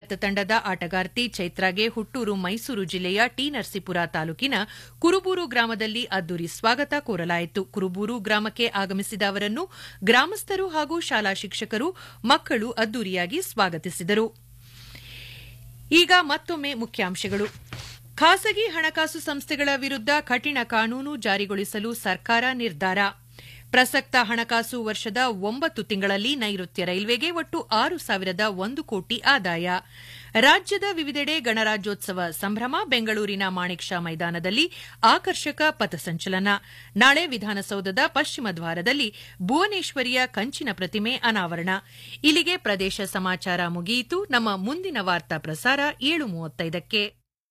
ಭಾರತ ತಂಡದ ಆಟಗಾರ್ತಿ ಚೈತ್ರಾಗೆ ಹುಟ್ಟೂರು ಮೈಸೂರು ಜಿಲ್ಲೆಯ ಟಿ ನರಸೀಪುರ ತಾಲೂಕಿನ ಕುರುಬೂರು ಗ್ರಾಮದಲ್ಲಿ ಅದ್ದೂರಿ ಸ್ವಾಗತ ಕೋರಲಾಯಿತು ಕುರುಬೂರು ಗ್ರಾಮಕ್ಕೆ ಆಗಮಿಸಿದ ಅವರನ್ನು ಗ್ರಾಮಸ್ಥರು ಹಾಗೂ ಶಾಲಾ ಶಿಕ್ಷಕರು ಮಕ್ಕಳು ಅದ್ದೂರಿಯಾಗಿ ಸ್ವಾಗತಿಸಿದರು ಈಗ ಮತ್ತೊಮ್ಮೆ ಮುಖ್ಯಾಂಶಗಳು ಖಾಸಗಿ ಹಣಕಾಸು ಸಂಸ್ಥೆಗಳ ವಿರುದ್ಧ ಕಠಿಣ ಕಾನೂನು ಜಾರಿಗೊಳಿಸಲು ಸರ್ಕಾರ ನಿರ್ಧಾರ ಪ್ರಸಕ್ತ ಹಣಕಾಸು ವರ್ಷದ ಒಂಬತ್ತು ತಿಂಗಳಲ್ಲಿ ನೈಋತ್ಯ ರೈಲ್ವೆಗೆ ಒಟ್ಟು ಆರು ಸಾವಿರದ ಒಂದು ಕೋಟಿ ಆದಾಯ ರಾಜ್ಯದ ವಿವಿಧೆಡೆ ಗಣರಾಜ್ಯೋತ್ಸವ ಸಂಭ್ರಮ ಬೆಂಗಳೂರಿನ ಮಾಣಿಕ್ ಶಾ ಮೈದಾನದಲ್ಲಿ ಆಕರ್ಷಕ ಪಥಸಂಚಲನ ನಾಳೆ ವಿಧಾನಸೌಧದ ಪಶ್ಚಿಮ ದ್ವಾರದಲ್ಲಿ ಭುವನೇಶ್ವರಿಯ ಕಂಚಿನ ಪ್ರತಿಮೆ ಅನಾವರಣ ಇಲ್ಲಿಗೆ ಪ್ರದೇಶ ಸಮಾಚಾರ ಮುಗಿಯಿತು ನಮ್ಮ ಮುಂದಿನ ವಾರ್ತಾ ಪ್ರಸಾರ ಏಳು ಮೂವತ್ತೈದಕ್ಕೆ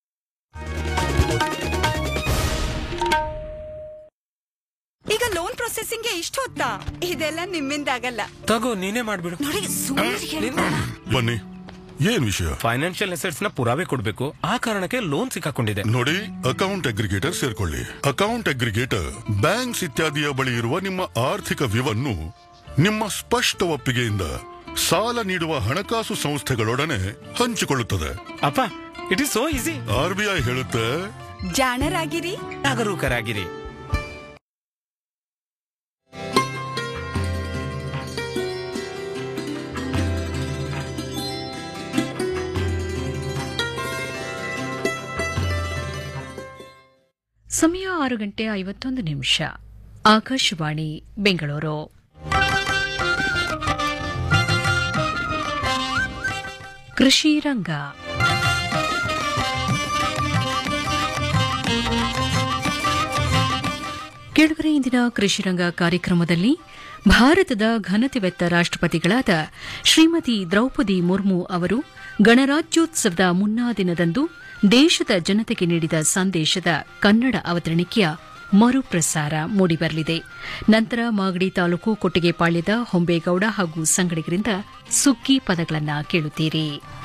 ಈಗ ಲೋನ್ ಪ್ರೊಸೆಸಿಂಗ್ಗೆ ಇಷ್ಟು ಹೊತ್ತಾ ಇದೆಲ್ಲ ನಿಮ್ಮಿಂದಾಗಲ್ಲ ತಗೋ ನೀನೇ ಮಾಡ್ಬಿಡು ನೋಡಿ ಸುಮ್ಮನೆ ಬನ್ನಿ ಏನ್ ವಿಷಯ ಫೈನಾನ್ಷಿಯಲ್ ಅಸೆಟ್ಸ್ ನ ಪುರಾವೆ ಕೊಡ್ಬೇಕು ಆ ಕಾರಣಕ್ಕೆ ಲೋನ್ ಸಿಕ್ಕಾಕೊಂಡಿದೆ ನೋಡಿ ಅಕೌಂಟ್ ಅಗ್ರಿಗೇಟರ್ ಸೇರ್ಕೊಳ್ಳಿ ಅಕೌಂಟ್ ಅಗ್ರಿಗೇಟರ್ ಬ್ಯಾಂಕ್ಸ್ ಇತ್ಯಾದಿಯ ಬಳಿ ಇರುವ ನಿಮ್ಮ ಆರ್ಥಿಕ ವಿವನ್ನು ನಿಮ್ಮ ಸ್ಪಷ್ಟ ಒಪ್ಪಿಗೆಯಿಂದ ಸಾಲ ನೀಡುವ ಹಣಕಾಸು ಸಂಸ್ಥೆಗಳೊಡನೆ ಹಂಚಿಕೊಳ್ಳುತ್ತದೆ ಅಪ್ಪ it is so easy RBI ಹೇಳುತ್ತೆ ಜಾಣರಾಗಿರಿ ಜಾಗರೂಕರಾಗಿರಿ ಸಮಯ ಆರು ಗಂಟೆ ಐವತ್ತೊಂದು ನಿಮಿಷ ಆಕಾಶವಾಣಿ ಬೆಂಗಳೂರು ಕೃಷಿ ರಂಗ ಕೆಳಗರೆ ಇಂದಿನ ಕೃಷಿ ರಂಗ ಕಾರ್ಯಕ್ರಮದಲ್ಲಿ ಭಾರತದ ಘನತೆವೆತ್ತ ರಾಷ್ಟ್ರಪತಿಗಳಾದ ಶ್ರೀಮತಿ ದ್ರೌಪದಿ ಮುರ್ಮು ಅವರು ಗಣರಾಜ್ಯೋತ್ಸವದ ಮುನ್ನಾ ದಿನದಂದು ದೇಶದ ಜನತೆಗೆ ನೀಡಿದ ಸಂದೇಶದ ಕನ್ನಡ ಅವತರಣಿಕೆಯ ಮರುಪ್ರಸಾರ ಮೂಡಿಬರಲಿದೆ ನಂತರ ಮಾಗಡಿ ತಾಲೂಕು ಕೊಟ್ಟಿಗೆಪಾಳ್ಯದ ಹೊಂಬೇಗೌಡ ಹಾಗೂ ಸಂಗಡಿಗರಿಂದ ಸುಗ್ಗಿ ಪದಗಳನ್ನು ಕೇಳುತ್ತೀರಿ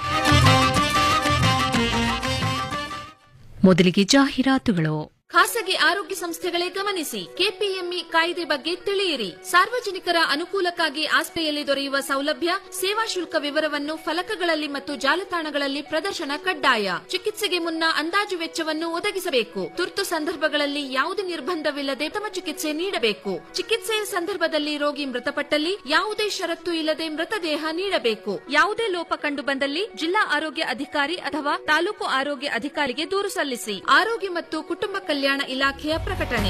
ಮೊದಲಿಗೆ ಜಾಹೀರಾತುಗಳು ಖಾಸಗಿ ಆರೋಗ್ಯ ಸಂಸ್ಥೆಗಳೇ ಗಮನಿಸಿ ಕೆಪಿಎಂಇ ಕಾಯ್ದೆ ಬಗ್ಗೆ ತಿಳಿಯಿರಿ ಸಾರ್ವಜನಿಕರ ಅನುಕೂಲಕ್ಕಾಗಿ ಆಸ್ಪೆಯಲ್ಲಿ ದೊರೆಯುವ ಸೌಲಭ್ಯ ಸೇವಾ ಶುಲ್ಕ ವಿವರವನ್ನು ಫಲಕಗಳಲ್ಲಿ ಮತ್ತು ಜಾಲತಾಣಗಳಲ್ಲಿ ಪ್ರದರ್ಶನ ಕಡ್ಡಾಯ ಚಿಕಿತ್ಸೆಗೆ ಮುನ್ನ ಅಂದಾಜು ವೆಚ್ಚವನ್ನು ಒದಗಿಸಬೇಕು ತುರ್ತು ಸಂದರ್ಭಗಳಲ್ಲಿ ಯಾವುದೇ ನಿರ್ಬಂಧವಿಲ್ಲದೆ ತಮ್ಮ ಚಿಕಿತ್ಸೆ ನೀಡಬೇಕು ಚಿಕಿತ್ಸೆಯ ಸಂದರ್ಭದಲ್ಲಿ ರೋಗಿ ಮೃತಪಟ್ಟಲ್ಲಿ ಯಾವುದೇ ಷರತ್ತು ಇಲ್ಲದೆ ಮೃತದೇಹ ನೀಡಬೇಕು ಯಾವುದೇ ಲೋಪ ಕಂಡು ಬಂದಲ್ಲಿ ಜಿಲ್ಲಾ ಆರೋಗ್ಯ ಅಧಿಕಾರಿ ಅಥವಾ ತಾಲೂಕು ಆರೋಗ್ಯ ಅಧಿಕಾರಿಗೆ ದೂರು ಸಲ್ಲಿಸಿ ಆರೋಗ್ಯ ಮತ್ತು ಕುಟುಂಬ ಕಲ್ಯಾಣ ಇಲಾಖೆಯ ಪ್ರಕಟಣೆ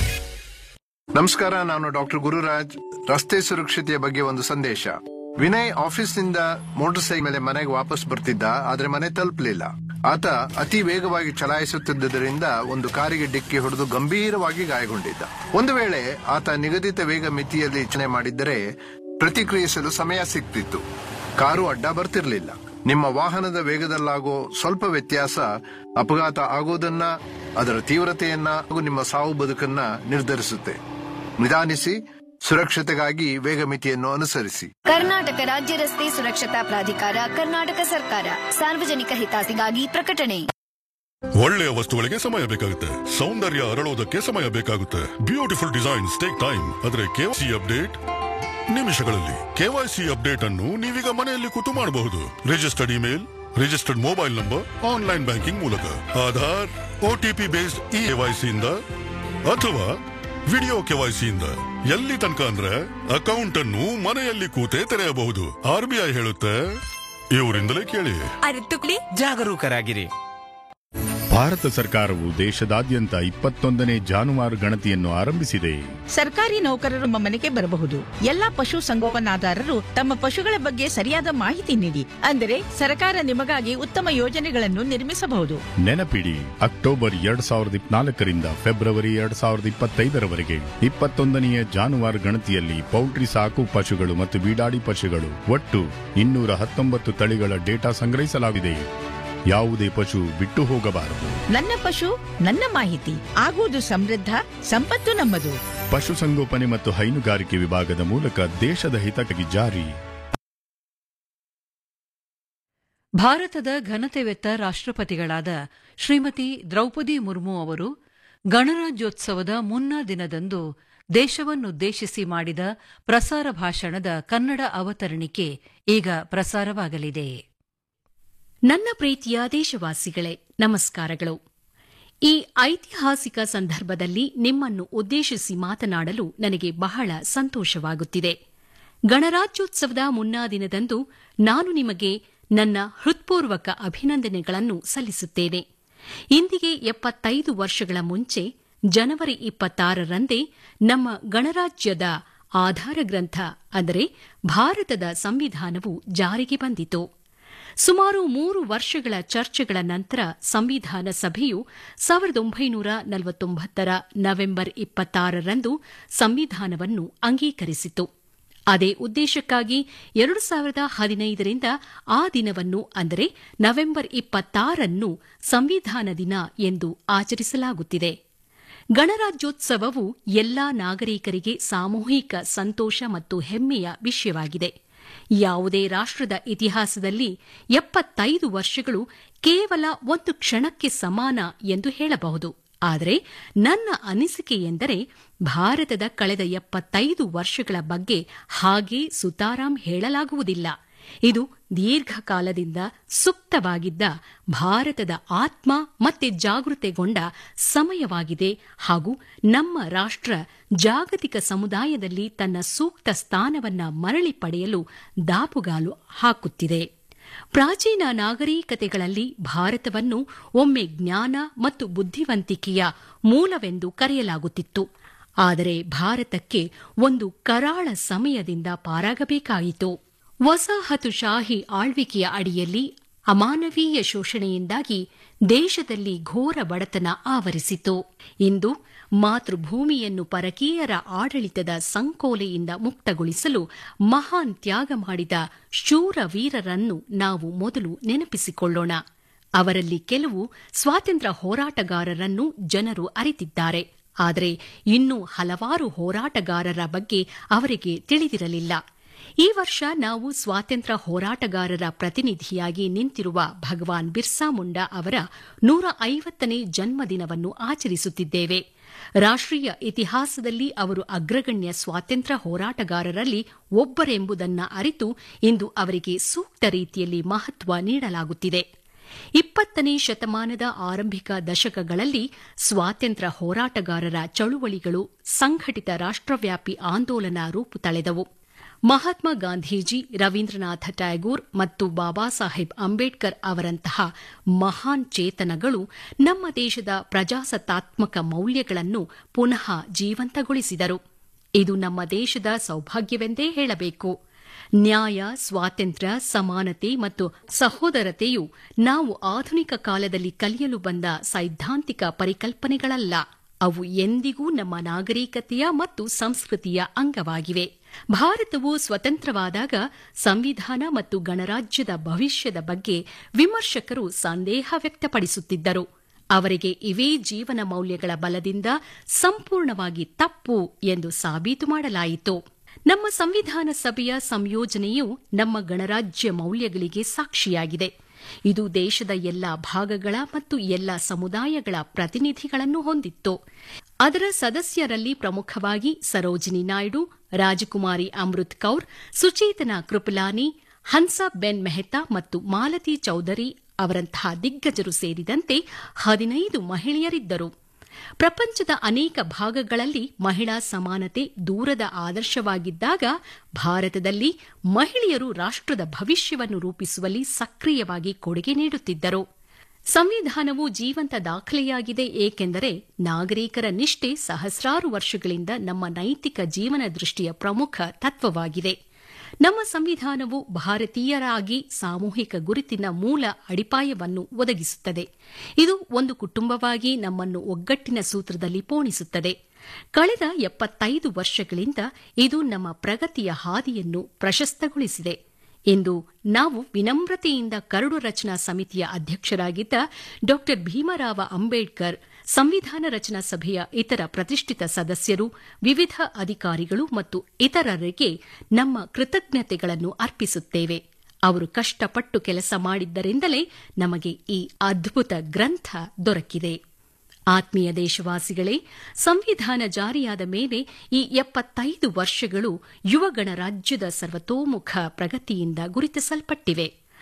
ನಮಸ್ಕಾರ ನಾನು ಡಾಕ್ಟರ್ ಗುರುರಾಜ್ ರಸ್ತೆ ಸುರಕ್ಷತೆಯ ಬಗ್ಗೆ ಒಂದು ಸಂದೇಶ ವಿನಯ್ ಆಫೀಸ್ನಿಂದ ಮೋಟಾರ್ ಸೈಕಲ್ ಮೇಲೆ ಮನೆಗೆ ವಾಪಸ್ ಬರ್ತಿದ್ದ ಆದ್ರೆ ಮನೆ ತಲುಪಲಿಲ್ಲ ಆತ ಅತಿ ವೇಗವಾಗಿ ಚಲಾಯಿಸುತ್ತಿದ್ದರಿಂದ ಒಂದು ಕಾರಿಗೆ ಡಿಕ್ಕಿ ಹೊಡೆದು ಗಂಭೀರವಾಗಿ ಗಾಯಗೊಂಡಿದ್ದ ಒಂದು ವೇಳೆ ಆತ ನಿಗದಿತ ವೇಗ ಮಿತಿಯಲ್ಲಿ ಚಲನೆ ಮಾಡಿದ್ದರೆ ಪ್ರತಿಕ್ರಿಯಿಸಲು ಸಮಯ ಸಿಗ್ತಿತ್ತು ಕಾರು ಅಡ್ಡ ಬರ್ತಿರ್ಲಿಲ್ಲ ನಿಮ್ಮ ವಾಹನದ ವೇಗದಲ್ಲಾಗೋ ಸ್ವಲ್ಪ ವ್ಯತ್ಯಾಸ ಅಪಘಾತ ಆಗೋದನ್ನ ಅದರ ತೀವ್ರತೆಯನ್ನ ಹಾಗೂ ನಿಮ್ಮ ಸಾವು ಬದುಕನ್ನ ನಿರ್ಧರಿಸುತ್ತೆ ನಿಧಾನಿಸಿ ಸುರಕ್ಷತೆಗಾಗಿ ವೇಗ ಮಿತಿಯನ್ನು ಅನುಸರಿಸಿ ಕರ್ನಾಟಕ ರಾಜ್ಯ ರಸ್ತೆ ಸುರಕ್ಷತಾ ಪ್ರಾಧಿಕಾರ ಕರ್ನಾಟಕ ಸರ್ಕಾರ ಸಾರ್ವಜನಿಕ ಹಿತಾಸಕ್ತಿಗಾಗಿ ಪ್ರಕಟಣೆ ಒಳ್ಳೆಯ ವಸ್ತುಗಳಿಗೆ ಸಮಯ ಬೇಕಾಗುತ್ತೆ ಸೌಂದರ್ಯ ಅರಳೋದಕ್ಕೆ ಸಮಯ ಬೇಕಾಗುತ್ತೆ ಬ್ಯೂಟಿಫುಲ್ ಡಿಸೈನ್ಸ್ ಟೇಕ್ ಟೈಮ್ ಆದ್ರೆ ಕೆವೈಸಿ ಅಪ್ಡೇಟ್ ನಿಮಿಷಗಳಲ್ಲಿ ಕೆವೈಸಿ ಅಪ್ಡೇಟ್ ಅನ್ನು ನೀವೀಗ ಮನೆಯಲ್ಲಿ ಕೂತು ಮಾಡಬಹುದು registered email registered mobile number online banking ಮೂಲಕ ಆಧಾರ್ ಒಟಿಪಿ ಬೇಸ್ಡ್ ಇ ಕೆವೈಸಿಯಿಂದ ಅಥವಾ ವಿಡಿಯೋ ಕೆವೈಸಿಯಿಂದ ಎಲ್ಲಿ ತನಕ ಅಂದ್ರೆ ಅಕೌಂಟ್ ಅನ್ನು ಮನೆಯಲ್ಲಿ ಕೂತೇ ತೆರೆಯಬಹುದು ಆರ್ಬಿಐ ಹೇಳುತ್ತೆ ಇವರಿಂದಲೇ ಕೇಳಿ ಅರಿತುಕ್ಲಿ ಜಾಗರೂಕರಾಗಿರಿ ಭಾರತ ಸರ್ಕಾರವು ದೇಶದಾದ್ಯಂತ ಇಪ್ಪತ್ತೊಂದನೇ ಜಾನುವಾರು ಗಣತಿಯನ್ನು ಆರಂಭಿಸಿದೆ ಸರ್ಕಾರಿ ನೌಕರರು ನಮ್ಮ ಮನೆಗೆ ಬರಬಹುದು ಎಲ್ಲಾ ಪಶು ಸಂಗೋಪನಾದಾರರು ತಮ್ಮ ಪಶುಗಳ ಬಗ್ಗೆ ಸರಿಯಾದ ಮಾಹಿತಿ ನೀಡಿ ಅಂದರೆ ಸರ್ಕಾರ ನಿಮಗಾಗಿ ಉತ್ತಮ ಯೋಜನೆಗಳನ್ನು ನಿರ್ಮಿಸಬಹುದು ನೆನಪಿಡಿ ಅಕ್ಟೋಬರ್ ಎರಡ್ ಸಾವಿರದ ಇಪ್ಪನಾಲ್ಕರಿಂದ ಫೆಬ್ರವರಿ ಎರಡ್ ಸಾವಿರದ ಇಪ್ಪತ್ತೈದರವರೆಗೆ ಇಪ್ಪತ್ತೊಂದನೆಯ ಜಾನುವಾರು ಗಣತಿಯಲ್ಲಿ ಪೌಲ್ಟ್ರಿ ಸಾಕು ಪಶುಗಳು ಮತ್ತು ಬೀಡಾಡಿ ಪಶುಗಳು ಒಟ್ಟು ಇನ್ನೂರ ಹತ್ತೊಂಬತ್ತು ತಳಿಗಳ ಡೇಟಾ ಸಂಗ್ರಹಿಸಲಾಗಿದೆ ಯಾವುದೇ ಪಶು ಬಿಟ್ಟು ಹೋಗಬಾರದು ನನ್ನ ಪಶು ನನ್ನ ಮಾಹಿತಿ ಆಗುವುದು ಸಮೃದ್ಧ ಸಂಪತ್ತು ನಮ್ಮದು ಪಶುಸಂಗೋಪನೆ ಮತ್ತು ಹೈನುಗಾರಿಕೆ ವಿಭಾಗದ ಮೂಲಕ ದೇಶದ ಹಿತಕ್ಕಾಗಿ ಜಾರಿ ಭಾರತದ ಘನತೆವೆತ್ತ ರಾಷ್ಟ್ರಪತಿಗಳಾದ ಶ್ರೀಮತಿ ದ್ರೌಪದಿ ಮುರ್ಮು ಅವರು ಗಣರಾಜ್ಯೋತ್ಸವದ ಮುನ್ನಾ ದಿನದಂದು ದೇಶವನ್ನುದ್ದೇಶಿಸಿ ಮಾಡಿದ ಪ್ರಸಾರ ಭಾಷಣದ ಕನ್ನಡ ಅವತರಣಿಕೆ ಈಗ ಪ್ರಸಾರವಾಗಲಿದೆ ನನ್ನ ಪ್ರೀತಿಯ ದೇಶವಾಸಿಗಳೇ ನಮಸ್ಕಾರಗಳು ಈ ಐತಿಹಾಸಿಕ ಸಂದರ್ಭದಲ್ಲಿ ನಿಮ್ಮನ್ನು ಉದ್ದೇಶಿಸಿ ಮಾತನಾಡಲು ನನಗೆ ಬಹಳ ಸಂತೋಷವಾಗುತ್ತಿದೆ ಗಣರಾಜ್ಯೋತ್ಸವದ ಮುನ್ನಾ ದಿನದಂದು ನಾನು ನಿಮಗೆ ನನ್ನ ಹೃತ್ಪೂರ್ವಕ ಅಭಿನಂದನೆಗಳನ್ನು ಸಲ್ಲಿಸುತ್ತೇನೆ ಇಂದಿಗೆ ಎಪ್ಪತ್ತೈದು ವರ್ಷಗಳ ಮುಂಚೆ ಜನವರಿ ಇಪ್ಪತ್ತಾರರಂದೇ ನಮ್ಮ ಗಣರಾಜ್ಯದ ಆಧಾರ ಗ್ರಂಥ ಅಂದರೆ ಭಾರತದ ಸಂವಿಧಾನವು ಜಾರಿಗೆ ಬಂದಿತು ಸುಮಾರು ಮೂರು ವರ್ಷಗಳ ಚರ್ಚೆಗಳ ನಂತರ ಸಂವಿಧಾನ ಸಭೆಯು ಸಾವಿರದ ಒಂಬೈನೂರ ನಲವತ್ತೊಂಬತ್ತರ ನವೆಂಬರ್ ಇಪ್ಪತ್ತಾರರಂದು ಸಂವಿಧಾನವನ್ನು ಅಂಗೀಕರಿಸಿತು ಅದೇ ಉದ್ದೇಶಕ್ಕಾಗಿ ಎರಡು ಸಾವಿರದ ಹದಿನೈದರಿಂದ ಆ ದಿನವನ್ನು ಅಂದರೆ ನವೆಂಬರ್ ಇಪ್ಪತ್ತಾರನ್ನು ಸಂವಿಧಾನ ದಿನ ಎಂದು ಆಚರಿಸಲಾಗುತ್ತಿದೆ ಗಣರಾಜ್ಯೋತ್ಸವವು ಎಲ್ಲಾ ನಾಗರಿಕರಿಗೆ ಸಾಮೂಹಿಕ ಸಂತೋಷ ಮತ್ತು ಹೆಮ್ಮೆಯ ವಿಷಯವಾಗಿದೆ ಯಾವುದೇ ರಾಷ್ಟ್ರದ ಇತಿಹಾಸದಲ್ಲಿ ಎಪ್ಪತ್ತೈದು ವರ್ಷಗಳು ಕೇವಲ ಒಂದು ಕ್ಷಣಕ್ಕೆ ಸಮಾನ ಎಂದು ಹೇಳಬಹುದು ಆದರೆ ನನ್ನ ಅನಿಸಿಕೆ ಎಂದರೆ ಭಾರತದ ಕಳೆದ ಎಪ್ಪತ್ತೈದು ವರ್ಷಗಳ ಬಗ್ಗೆ ಹಾಗೆ ಸುತಾರಾಂ ಹೇಳಲಾಗುವುದಿಲ್ಲ ಇದು ದೀರ್ಘಕಾಲದಿಂದ ಸುಪ್ತವಾಗಿದ್ದ ಭಾರತದ ಆತ್ಮ ಮತ್ತೆ ಜಾಗೃತೆಗೊಂಡ ಸಮಯವಾಗಿದೆ ಹಾಗೂ ನಮ್ಮ ರಾಷ್ಟ್ರ ಜಾಗತಿಕ ಸಮುದಾಯದಲ್ಲಿ ತನ್ನ ಸೂಕ್ತ ಸ್ಥಾನವನ್ನ ಮರಳಿ ಪಡೆಯಲು ದಾಪುಗಾಲು ಹಾಕುತ್ತಿದೆ ಪ್ರಾಚೀನ ನಾಗರಿಕತೆಗಳಲ್ಲಿ ಭಾರತವನ್ನು ಒಮ್ಮೆ ಜ್ಞಾನ ಮತ್ತು ಬುದ್ಧಿವಂತಿಕೆಯ ಮೂಲವೆಂದು ಕರೆಯಲಾಗುತ್ತಿತ್ತು ಆದರೆ ಭಾರತಕ್ಕೆ ಒಂದು ಕರಾಳ ಸಮಯದಿಂದ ಪಾರಾಗಬೇಕಾಯಿತು ವಸಾಹತುಶಾಹಿ ಆಳ್ವಿಕೆಯ ಅಡಿಯಲ್ಲಿ ಅಮಾನವೀಯ ಶೋಷಣೆಯಿಂದಾಗಿ ದೇಶದಲ್ಲಿ ಘೋರ ಬಡತನ ಆವರಿಸಿತು ಇಂದು ಮಾತೃಭೂಮಿಯನ್ನು ಪರಕೀಯರ ಆಡಳಿತದ ಸಂಕೋಲೆಯಿಂದ ಮುಕ್ತಗೊಳಿಸಲು ಮಹಾನ್ ತ್ಯಾಗ ಮಾಡಿದ ಶೂರ ವೀರರನ್ನು ನಾವು ಮೊದಲು ನೆನಪಿಸಿಕೊಳ್ಳೋಣ ಅವರಲ್ಲಿ ಕೆಲವು ಸ್ವಾತಂತ್ರ್ಯ ಹೋರಾಟಗಾರರನ್ನು ಜನರು ಅರಿತಿದ್ದಾರೆ ಆದರೆ ಇನ್ನೂ ಹಲವಾರು ಹೋರಾಟಗಾರರ ಬಗ್ಗೆ ಅವರಿಗೆ ತಿಳಿದಿರಲಿಲ್ಲ ಈ ವರ್ಷ ನಾವು ಸ್ವಾತಂತ್ರ್ಯ ಹೋರಾಟಗಾರರ ಪ್ರತಿನಿಧಿಯಾಗಿ ನಿಂತಿರುವ ಭಗವಾನ್ ಬಿರ್ಸಾ ಮುಂಡಾ ಅವರ ನೂರ ಐವತ್ತನೇ ಜನ್ಮದಿನವನ್ನು ಆಚರಿಸುತ್ತಿದ್ದೇವೆ ರಾಷ್ಟ್ರೀಯ ಇತಿಹಾಸದಲ್ಲಿ ಅವರು ಅಗ್ರಗಣ್ಯ ಸ್ವಾತಂತ್ರ್ಯ ಹೋರಾಟಗಾರರಲ್ಲಿ ಒಬ್ಬರೆಂಬುದನ್ನ ಅರಿತು ಇಂದು ಅವರಿಗೆ ಸೂಕ್ತ ರೀತಿಯಲ್ಲಿ ಮಹತ್ವ ನೀಡಲಾಗುತ್ತಿದೆ ಇಪ್ಪತ್ತನೇ ಶತಮಾನದ ಆರಂಭಿಕ ದಶಕಗಳಲ್ಲಿ ಸ್ವಾತಂತ್ರ್ಯ ಹೋರಾಟಗಾರರ ಚಳುವಳಿಗಳು ಸಂಘಟಿತ ರಾಷ್ಟ್ರವ್ಯಾಪಿ ಆಂದೋಲನ ರೂಪು ತಳೆದವು ಮಹಾತ್ಮ ಗಾಂಧೀಜಿ ರವೀಂದ್ರನಾಥ ಟ್ಯಾಗೂರ್ ಮತ್ತು ಬಾಬಾ ಸಾಹೇಬ್ ಅಂಬೇಡ್ಕರ್ ಅವರಂತಹ ಮಹಾನ್ ಚೇತನಗಳು ನಮ್ಮ ದೇಶದ ಪ್ರಜಾಸತ್ತಾತ್ಮಕ ಮೌಲ್ಯಗಳನ್ನು ಪುನಃ ಜೀವಂತಗೊಳಿಸಿದರು ಇದು ನಮ್ಮ ದೇಶದ ಸೌಭಾಗ್ಯವೆಂದೇ ಹೇಳಬೇಕು ನ್ಯಾಯ ಸ್ವಾತಂತ್ರ್ಯ ಸಮಾನತೆ ಮತ್ತು ಸಹೋದರತೆಯು ನಾವು ಆಧುನಿಕ ಕಾಲದಲ್ಲಿ ಕಲಿಯಲು ಬಂದ ಸೈದ್ಧಾಂತಿಕ ಪರಿಕಲ್ಪನೆಗಳಲ್ಲ ಅವು ಎಂದಿಗೂ ನಮ್ಮ ನಾಗರಿಕತೆಯ ಮತ್ತು ಸಂಸ್ಕೃತಿಯ ಅಂಗವಾಗಿವೆ ಭಾರತವು ಸ್ವತಂತ್ರವಾದಾಗ ಸಂವಿಧಾನ ಮತ್ತು ಗಣರಾಜ್ಯದ ಭವಿಷ್ಯದ ಬಗ್ಗೆ ವಿಮರ್ಶಕರು ಸಂದೇಹ ವ್ಯಕ್ತಪಡಿಸುತ್ತಿದ್ದರು ಅವರಿಗೆ ಇವೇ ಜೀವನ ಮೌಲ್ಯಗಳ ಬಲದಿಂದ ಸಂಪೂರ್ಣವಾಗಿ ತಪ್ಪು ಎಂದು ಸಾಬೀತು ಮಾಡಲಾಯಿತು ನಮ್ಮ ಸಂವಿಧಾನ ಸಭೆಯ ಸಂಯೋಜನೆಯು ನಮ್ಮ ಗಣರಾಜ್ಯ ಮೌಲ್ಯಗಳಿಗೆ ಸಾಕ್ಷಿಯಾಗಿದೆ ಇದು ದೇಶದ ಎಲ್ಲ ಭಾಗಗಳ ಮತ್ತು ಎಲ್ಲ ಸಮುದಾಯಗಳ ಪ್ರತಿನಿಧಿಗಳನ್ನು ಹೊಂದಿತ್ತು ಅದರ ಸದಸ್ಯರಲ್ಲಿ ಪ್ರಮುಖವಾಗಿ ಸರೋಜಿನಿ ನಾಯ್ಡು ರಾಜಕುಮಾರಿ ಅಮೃತ್ ಕೌರ್ ಸುಚೇತನಾ ಕೃಪಲಾನಿ ಹನ್ಸಾ ಬೆನ್ ಮೆಹ್ತಾ ಮತ್ತು ಮಾಲತಿ ಚೌಧರಿ ಅವರಂತಹ ದಿಗ್ಗಜರು ಸೇರಿದಂತೆ ಹದಿನೈದು ಮಹಿಳೆಯರಿದ್ದರು ಪ್ರಪಂಚದ ಅನೇಕ ಭಾಗಗಳಲ್ಲಿ ಮಹಿಳಾ ಸಮಾನತೆ ದೂರದ ಆದರ್ಶವಾಗಿದ್ದಾಗ ಭಾರತದಲ್ಲಿ ಮಹಿಳೆಯರು ರಾಷ್ಟ್ರದ ಭವಿಷ್ಯವನ್ನು ರೂಪಿಸುವಲ್ಲಿ ಸಕ್ರಿಯವಾಗಿ ಕೊಡುಗೆ ನೀಡುತ್ತಿದ್ದರು ಸಂವಿಧಾನವು ಜೀವಂತ ದಾಖಲೆಯಾಗಿದೆ ಏಕೆಂದರೆ ನಾಗರಿಕರ ನಿಷ್ಠೆ ಸಹಸ್ರಾರು ವರ್ಷಗಳಿಂದ ನಮ್ಮ ನೈತಿಕ ಜೀವನ ದೃಷ್ಟಿಯ ಪ್ರಮುಖ ತತ್ವವಾಗಿದೆ ನಮ್ಮ ಸಂವಿಧಾನವು ಭಾರತೀಯರಾಗಿ ಸಾಮೂಹಿಕ ಗುರುತಿನ ಮೂಲ ಅಡಿಪಾಯವನ್ನು ಒದಗಿಸುತ್ತದೆ ಇದು ಒಂದು ಕುಟುಂಬವಾಗಿ ನಮ್ಮನ್ನು ಒಗ್ಗಟ್ಟಿನ ಸೂತ್ರದಲ್ಲಿ ಪೋಣಿಸುತ್ತದೆ ಕಳೆದ ಎಪ್ಪತ್ತೈದು ವರ್ಷಗಳಿಂದ ಇದು ನಮ್ಮ ಪ್ರಗತಿಯ ಹಾದಿಯನ್ನು ಪ್ರಶಸ್ತಗೊಳಿಸಿದೆ ಎಂದು ನಾವು ವಿನಮ್ರತೆಯಿಂದ ಕರಡು ರಚನಾ ಸಮಿತಿಯ ಅಧ್ಯಕ್ಷರಾಗಿದ್ದ ಡಾ ಭೀಮರಾವ ಅಂಬೇಡ್ಕರ್ ಸಂವಿಧಾನ ರಚನಾ ಸಭೆಯ ಇತರ ಪ್ರತಿಷ್ಠಿತ ಸದಸ್ಯರು ವಿವಿಧ ಅಧಿಕಾರಿಗಳು ಮತ್ತು ಇತರರಿಗೆ ನಮ್ಮ ಕೃತಜ್ಞತೆಗಳನ್ನು ಅರ್ಪಿಸುತ್ತೇವೆ ಅವರು ಕಷ್ಟಪಟ್ಟು ಕೆಲಸ ಮಾಡಿದ್ದರಿಂದಲೇ ನಮಗೆ ಈ ಅದ್ಭುತ ಗ್ರಂಥ ದೊರಕಿದೆ ಆತ್ಮೀಯ ದೇಶವಾಸಿಗಳೇ ಸಂವಿಧಾನ ಜಾರಿಯಾದ ಮೇಲೆ ಈ ಎಪ್ಪತ್ತೈದು ವರ್ಷಗಳು ಯುವ ಗಣರಾಜ್ಯದ ಸರ್ವತೋಮುಖ ಪ್ರಗತಿಯಿಂದ ಗುರುತಿಸಲ್ಪಟ್ಟಿವೆ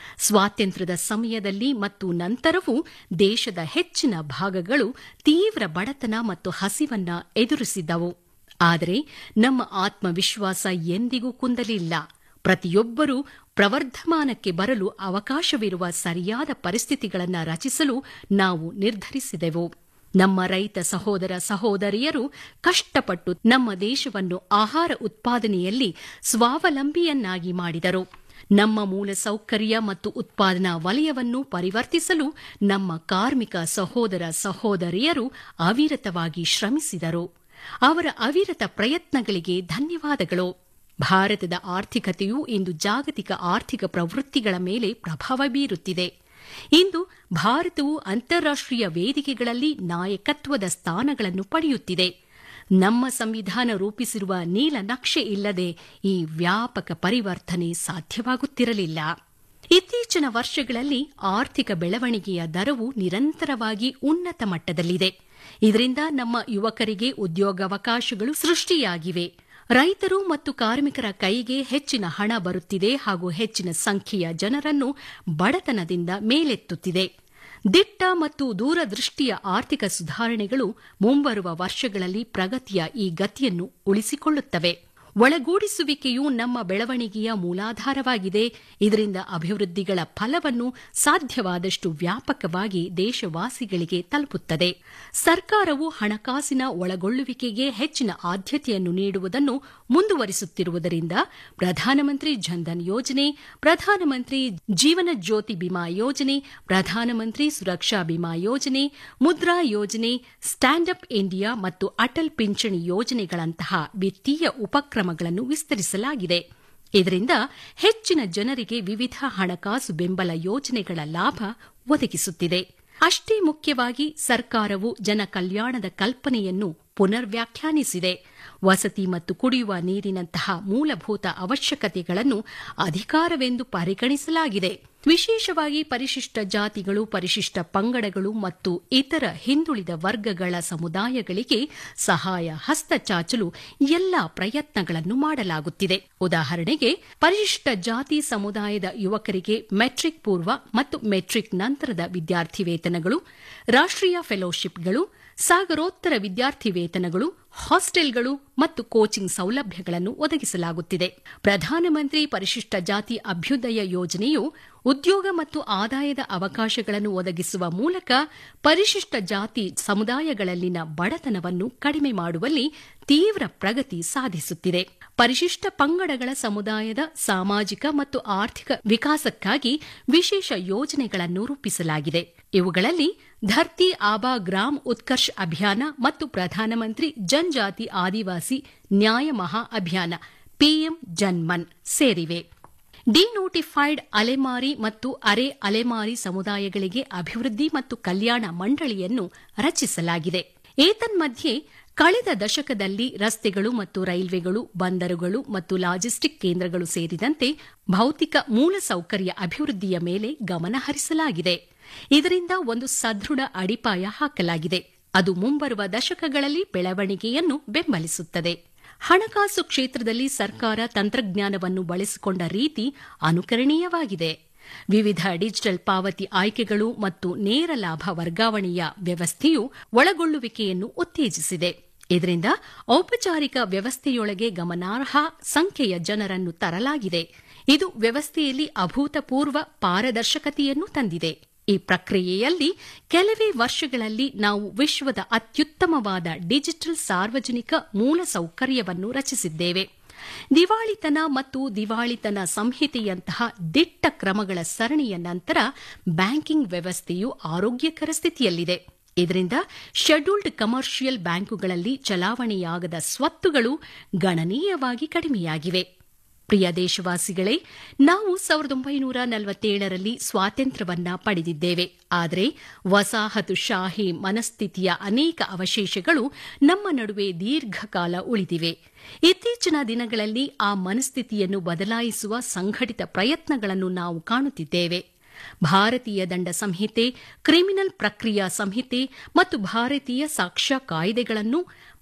ಸ್ವಾತಂತ್ರ್ಯದ ಸಮಯದಲ್ಲಿ ಮತ್ತು ನಂತರವೂ ದೇಶದ ಹೆಚ್ಚಿನ ಭಾಗಗಳು ತೀವ್ರ ಬಡತನ ಮತ್ತು ಹಸಿವನ್ನ ಎದುರಿಸಿದ್ದವು ಆದರೆ ನಮ್ಮ ಆತ್ಮವಿಶ್ವಾಸ ಎಂದಿಗೂ ಕುಂದಲಿಲ್ಲ ಪ್ರತಿಯೊಬ್ಬರೂ ಪ್ರವರ್ಧಮಾನಕ್ಕೆ ಬರಲು ಅವಕಾಶವಿರುವ ಸರಿಯಾದ ಪರಿಸ್ಥಿತಿಗಳನ್ನು ರಚಿಸಲು ನಾವು ನಿರ್ಧರಿಸಿದೆವು ನಮ್ಮ ರೈತ ಸಹೋದರ ಸಹೋದರಿಯರು ಕಷ್ಟಪಟ್ಟು ನಮ್ಮ ದೇಶವನ್ನು ಆಹಾರ ಉತ್ಪಾದನೆಯಲ್ಲಿ ಸ್ವಾವಲಂಬಿಯನ್ನಾಗಿ ಮಾಡಿದರು ನಮ್ಮ ಮೂಲಸೌಕರ್ಯ ಮತ್ತು ಉತ್ಪಾದನಾ ವಲಯವನ್ನು ಪರಿವರ್ತಿಸಲು ನಮ್ಮ ಕಾರ್ಮಿಕ ಸಹೋದರ ಸಹೋದರಿಯರು ಅವಿರತವಾಗಿ ಶ್ರಮಿಸಿದರು ಅವರ ಅವಿರತ ಪ್ರಯತ್ನಗಳಿಗೆ ಧನ್ಯವಾದಗಳು ಭಾರತದ ಆರ್ಥಿಕತೆಯು ಇಂದು ಜಾಗತಿಕ ಆರ್ಥಿಕ ಪ್ರವೃತ್ತಿಗಳ ಮೇಲೆ ಪ್ರಭಾವ ಬೀರುತ್ತಿದೆ ಇಂದು ಭಾರತವು ಅಂತಾರಾಷ್ಟೀಯ ವೇದಿಕೆಗಳಲ್ಲಿ ನಾಯಕತ್ವದ ಸ್ಥಾನಗಳನ್ನು ಪಡೆಯುತ್ತಿದೆ ನಮ್ಮ ಸಂವಿಧಾನ ರೂಪಿಸಿರುವ ನೀಲನಕ್ಷೆ ಇಲ್ಲದೆ ಈ ವ್ಯಾಪಕ ಪರಿವರ್ತನೆ ಸಾಧ್ಯವಾಗುತ್ತಿರಲಿಲ್ಲ ಇತ್ತೀಚಿನ ವರ್ಷಗಳಲ್ಲಿ ಆರ್ಥಿಕ ಬೆಳವಣಿಗೆಯ ದರವು ನಿರಂತರವಾಗಿ ಉನ್ನತ ಮಟ್ಟದಲ್ಲಿದೆ ಇದರಿಂದ ನಮ್ಮ ಯುವಕರಿಗೆ ಉದ್ಯೋಗಾವಕಾಶಗಳು ಸೃಷ್ಟಿಯಾಗಿವೆ ರೈತರು ಮತ್ತು ಕಾರ್ಮಿಕರ ಕೈಗೆ ಹೆಚ್ಚಿನ ಹಣ ಬರುತ್ತಿದೆ ಹಾಗೂ ಹೆಚ್ಚಿನ ಸಂಖ್ಯೆಯ ಜನರನ್ನು ಬಡತನದಿಂದ ಮೇಲೆತ್ತುತ್ತಿದೆ ದಿಟ್ಟ ಮತ್ತು ದೂರದೃಷ್ಟಿಯ ಆರ್ಥಿಕ ಸುಧಾರಣೆಗಳು ಮುಂಬರುವ ವರ್ಷಗಳಲ್ಲಿ ಪ್ರಗತಿಯ ಈ ಗತಿಯನ್ನು ಉಳಿಸಿಕೊಳ್ಳುತ್ತವೆ ಒಳಗೂಡಿಸುವಿಕೆಯು ನಮ್ಮ ಬೆಳವಣಿಗೆಯ ಮೂಲಾಧಾರವಾಗಿದೆ ಇದರಿಂದ ಅಭಿವೃದ್ಧಿಗಳ ಫಲವನ್ನು ಸಾಧ್ಯವಾದಷ್ಟು ವ್ಯಾಪಕವಾಗಿ ದೇಶವಾಸಿಗಳಿಗೆ ತಲುಪುತ್ತದೆ ಸರ್ಕಾರವು ಹಣಕಾಸಿನ ಒಳಗೊಳ್ಳುವಿಕೆಗೆ ಹೆಚ್ಚಿನ ಆದ್ಯತೆಯನ್ನು ನೀಡುವುದನ್ನು ಮುಂದುವರಿಸುತ್ತಿರುವುದರಿಂದ ಪ್ರಧಾನಮಂತ್ರಿ ಜನ್ಧನ್ ಯೋಜನೆ ಪ್ರಧಾನಮಂತ್ರಿ ಜೀವನ ಜ್ಯೋತಿ ಬಿಮಾ ಯೋಜನೆ ಪ್ರಧಾನಮಂತ್ರಿ ಸುರಕ್ಷಾ ಬಿಮಾ ಯೋಜನೆ ಮುದ್ರಾ ಯೋಜನೆ ಸ್ಟ್ಯಾಂಡ್ ಅಪ್ ಇಂಡಿಯಾ ಮತ್ತು ಅಟಲ್ ಪಿಂಚಣಿ ಯೋಜನೆಗಳಂತಹ ವಿತ್ತೀಯ ಉಪಕ್ರಮಗಳನ್ನು ವಿಸ್ತರಿಸಲಾಗಿದೆ ಇದರಿಂದ ಹೆಚ್ಚಿನ ಜನರಿಗೆ ವಿವಿಧ ಹಣಕಾಸು ಬೆಂಬಲ ಯೋಜನೆಗಳ ಲಾಭ ಒದಗಿಸುತ್ತಿದೆ ಅಷ್ಟೇ ಮುಖ್ಯವಾಗಿ ಸರ್ಕಾರವು ಜನ ಕಲ್ಯಾಣದ ಕಲ್ಪನೆಯನ್ನು ಪುನರ್ವ್ಯಾಖ್ಯಾನಿಸಿದೆ ವಸತಿ ಮತ್ತು ಕುಡಿಯುವ ನೀರಿನಂತಹ ಮೂಲಭೂತ ಅವಶ್ಯಕತೆಗಳನ್ನು ಅಧಿಕಾರವೆಂದು ಪರಿಗಣಿಸಲಾಗಿದೆ ವಿಶೇಷವಾಗಿ ಪರಿಶಿಷ್ಟ ಜಾತಿಗಳು ಪರಿಶಿಷ್ಟ ಪಂಗಡಗಳು ಮತ್ತು ಇತರ ಹಿಂದುಳಿದ ವರ್ಗಗಳ ಸಮುದಾಯಗಳಿಗೆ ಸಹಾಯ ಹಸ್ತ ಚಾಚಲು ಎಲ್ಲಾ ಪ್ರಯತ್ನಗಳನ್ನು ಮಾಡಲಾಗುತ್ತಿದೆ ಉದಾಹರಣೆಗೆ ಪರಿಶಿಷ್ಟ ಜಾತಿ ಸಮುದಾಯದ ಯುವಕರಿಗೆ ಮೆಟ್ರಿಕ್ ಪೂರ್ವ ಮತ್ತು ಮೆಟ್ರಿಕ್ ನಂತರದ ವಿದ್ಯಾರ್ಥಿ ವೇತನಗಳು ರಾಷ್ಟೀಯ ಫೆಲೋಶಿಪ್ಗಳು ಸಾಗರೋತ್ತರ ವಿದ್ಯಾರ್ಥಿ ವೇತನಗಳು ಹಾಸ್ಟೆಲ್ಗಳು ಮತ್ತು ಕೋಚಿಂಗ್ ಸೌಲಭ್ಯಗಳನ್ನು ಒದಗಿಸಲಾಗುತ್ತಿದೆ ಪ್ರಧಾನಮಂತ್ರಿ ಪರಿಶಿಷ್ಟ ಜಾತಿ ಅಭ್ಯುದಯ ಯೋಜನೆಯು ಉದ್ಯೋಗ ಮತ್ತು ಆದಾಯದ ಅವಕಾಶಗಳನ್ನು ಒದಗಿಸುವ ಮೂಲಕ ಪರಿಶಿಷ್ಟ ಜಾತಿ ಸಮುದಾಯಗಳಲ್ಲಿನ ಬಡತನವನ್ನು ಕಡಿಮೆ ಮಾಡುವಲ್ಲಿ ತೀವ್ರ ಪ್ರಗತಿ ಸಾಧಿಸುತ್ತಿದೆ ಪರಿಶಿಷ್ಟ ಪಂಗಡಗಳ ಸಮುದಾಯದ ಸಾಮಾಜಿಕ ಮತ್ತು ಆರ್ಥಿಕ ವಿಕಾಸಕ್ಕಾಗಿ ವಿಶೇಷ ಯೋಜನೆಗಳನ್ನು ರೂಪಿಸಲಾಗಿದೆ ಇವುಗಳಲ್ಲಿ ಧರ್ತಿ ಆಬಾ ಗ್ರಾಮ್ ಉತ್ಕರ್ಷ್ ಅಭಿಯಾನ ಮತ್ತು ಪ್ರಧಾನಮಂತ್ರಿ ಜನಜಾತಿ ಆದಿವಾಸಿ ನ್ಯಾಯ ಮಹಾ ಅಭಿಯಾನ ಪಿಎಂ ಜನ್ಮನ್ ಸೇರಿವೆ ಡಿನೋಟಿಫೈಡ್ ಅಲೆಮಾರಿ ಮತ್ತು ಅರೆ ಅಲೆಮಾರಿ ಸಮುದಾಯಗಳಿಗೆ ಅಭಿವೃದ್ಧಿ ಮತ್ತು ಕಲ್ಯಾಣ ಮಂಡಳಿಯನ್ನು ರಚಿಸಲಾಗಿದೆ ಏತನ್ಮಧ್ಯೆ ಕಳೆದ ದಶಕದಲ್ಲಿ ರಸ್ತೆಗಳು ಮತ್ತು ರೈಲ್ವೆಗಳು ಬಂದರುಗಳು ಮತ್ತು ಲಾಜಿಸ್ಟಿಕ್ ಕೇಂದ್ರಗಳು ಸೇರಿದಂತೆ ಭೌತಿಕ ಮೂಲಸೌಕರ್ಯ ಅಭಿವೃದ್ಧಿಯ ಮೇಲೆ ಗಮನ ಹರಿಸಲಾಗಿದೆ ಇದರಿಂದ ಒಂದು ಸದೃಢ ಅಡಿಪಾಯ ಹಾಕಲಾಗಿದೆ ಅದು ಮುಂಬರುವ ದಶಕಗಳಲ್ಲಿ ಬೆಳವಣಿಗೆಯನ್ನು ಬೆಂಬಲಿಸುತ್ತದೆ ಹಣಕಾಸು ಕ್ಷೇತ್ರದಲ್ಲಿ ಸರ್ಕಾರ ತಂತ್ರಜ್ಞಾನವನ್ನು ಬಳಸಿಕೊಂಡ ರೀತಿ ಅನುಕರಣೀಯವಾಗಿದೆ ವಿವಿಧ ಡಿಜಿಟಲ್ ಪಾವತಿ ಆಯ್ಕೆಗಳು ಮತ್ತು ನೇರ ಲಾಭ ವರ್ಗಾವಣೆಯ ವ್ಯವಸ್ಥೆಯು ಒಳಗೊಳ್ಳುವಿಕೆಯನ್ನು ಉತ್ತೇಜಿಸಿದೆ ಇದರಿಂದ ಔಪಚಾರಿಕ ವ್ಯವಸ್ಥೆಯೊಳಗೆ ಗಮನಾರ್ಹ ಸಂಖ್ಯೆಯ ಜನರನ್ನು ತರಲಾಗಿದೆ ಇದು ವ್ಯವಸ್ಥೆಯಲ್ಲಿ ಅಭೂತಪೂರ್ವ ಪಾರದರ್ಶಕತೆಯನ್ನು ತಂದಿದೆ ಈ ಪ್ರಕ್ರಿಯೆಯಲ್ಲಿ ಕೆಲವೇ ವರ್ಷಗಳಲ್ಲಿ ನಾವು ವಿಶ್ವದ ಅತ್ಯುತ್ತಮವಾದ ಡಿಜಿಟಲ್ ಸಾರ್ವಜನಿಕ ಮೂಲಸೌಕರ್ಯವನ್ನು ರಚಿಸಿದ್ದೇವೆ ದಿವಾಳಿತನ ಮತ್ತು ದಿವಾಳಿತನ ಸಂಹಿತೆಯಂತಹ ದಿಟ್ಟ ಕ್ರಮಗಳ ಸರಣಿಯ ನಂತರ ಬ್ಯಾಂಕಿಂಗ್ ವ್ಯವಸ್ಥೆಯು ಆರೋಗ್ಯಕರ ಸ್ಥಿತಿಯಲ್ಲಿದೆ ಇದರಿಂದ ಶೆಡ್ಯೂಲ್ಡ್ ಕಮರ್ಷಿಯಲ್ ಬ್ಯಾಂಕುಗಳಲ್ಲಿ ಚಲಾವಣೆಯಾಗದ ಸ್ವತ್ತುಗಳು ಗಣನೀಯವಾಗಿ ಕಡಿಮೆಯಾಗಿವೆ ಪ್ರಿಯ ದೇಶವಾಸಿಗಳೇ ನಾವು ಸಾವಿರದ ಒಂಬೈನೂರ ನಲವತ್ತೇಳರಲ್ಲಿ ಸ್ವಾತಂತ್ರ್ಯವನ್ನ ಪಡೆದಿದ್ದೇವೆ ಆದರೆ ವಸಾಹತುಶಾಹಿ ಮನಸ್ಥಿತಿಯ ಅನೇಕ ಅವಶೇಷಗಳು ನಮ್ಮ ನಡುವೆ ದೀರ್ಘಕಾಲ ಉಳಿದಿವೆ ಇತ್ತೀಚಿನ ದಿನಗಳಲ್ಲಿ ಆ ಮನಸ್ಥಿತಿಯನ್ನು ಬದಲಾಯಿಸುವ ಸಂಘಟಿತ ಪ್ರಯತ್ನಗಳನ್ನು ನಾವು ಕಾಣುತ್ತಿದ್ದೇವೆ ಭಾರತೀಯ ದಂಡ ಸಂಹಿತೆ ಕ್ರಿಮಿನಲ್ ಪ್ರಕ್ರಿಯಾ ಸಂಹಿತೆ ಮತ್ತು ಭಾರತೀಯ ಸಾಕ್ಷ್ಯ ಕಾಯ್ದೆಗಳನ್ನು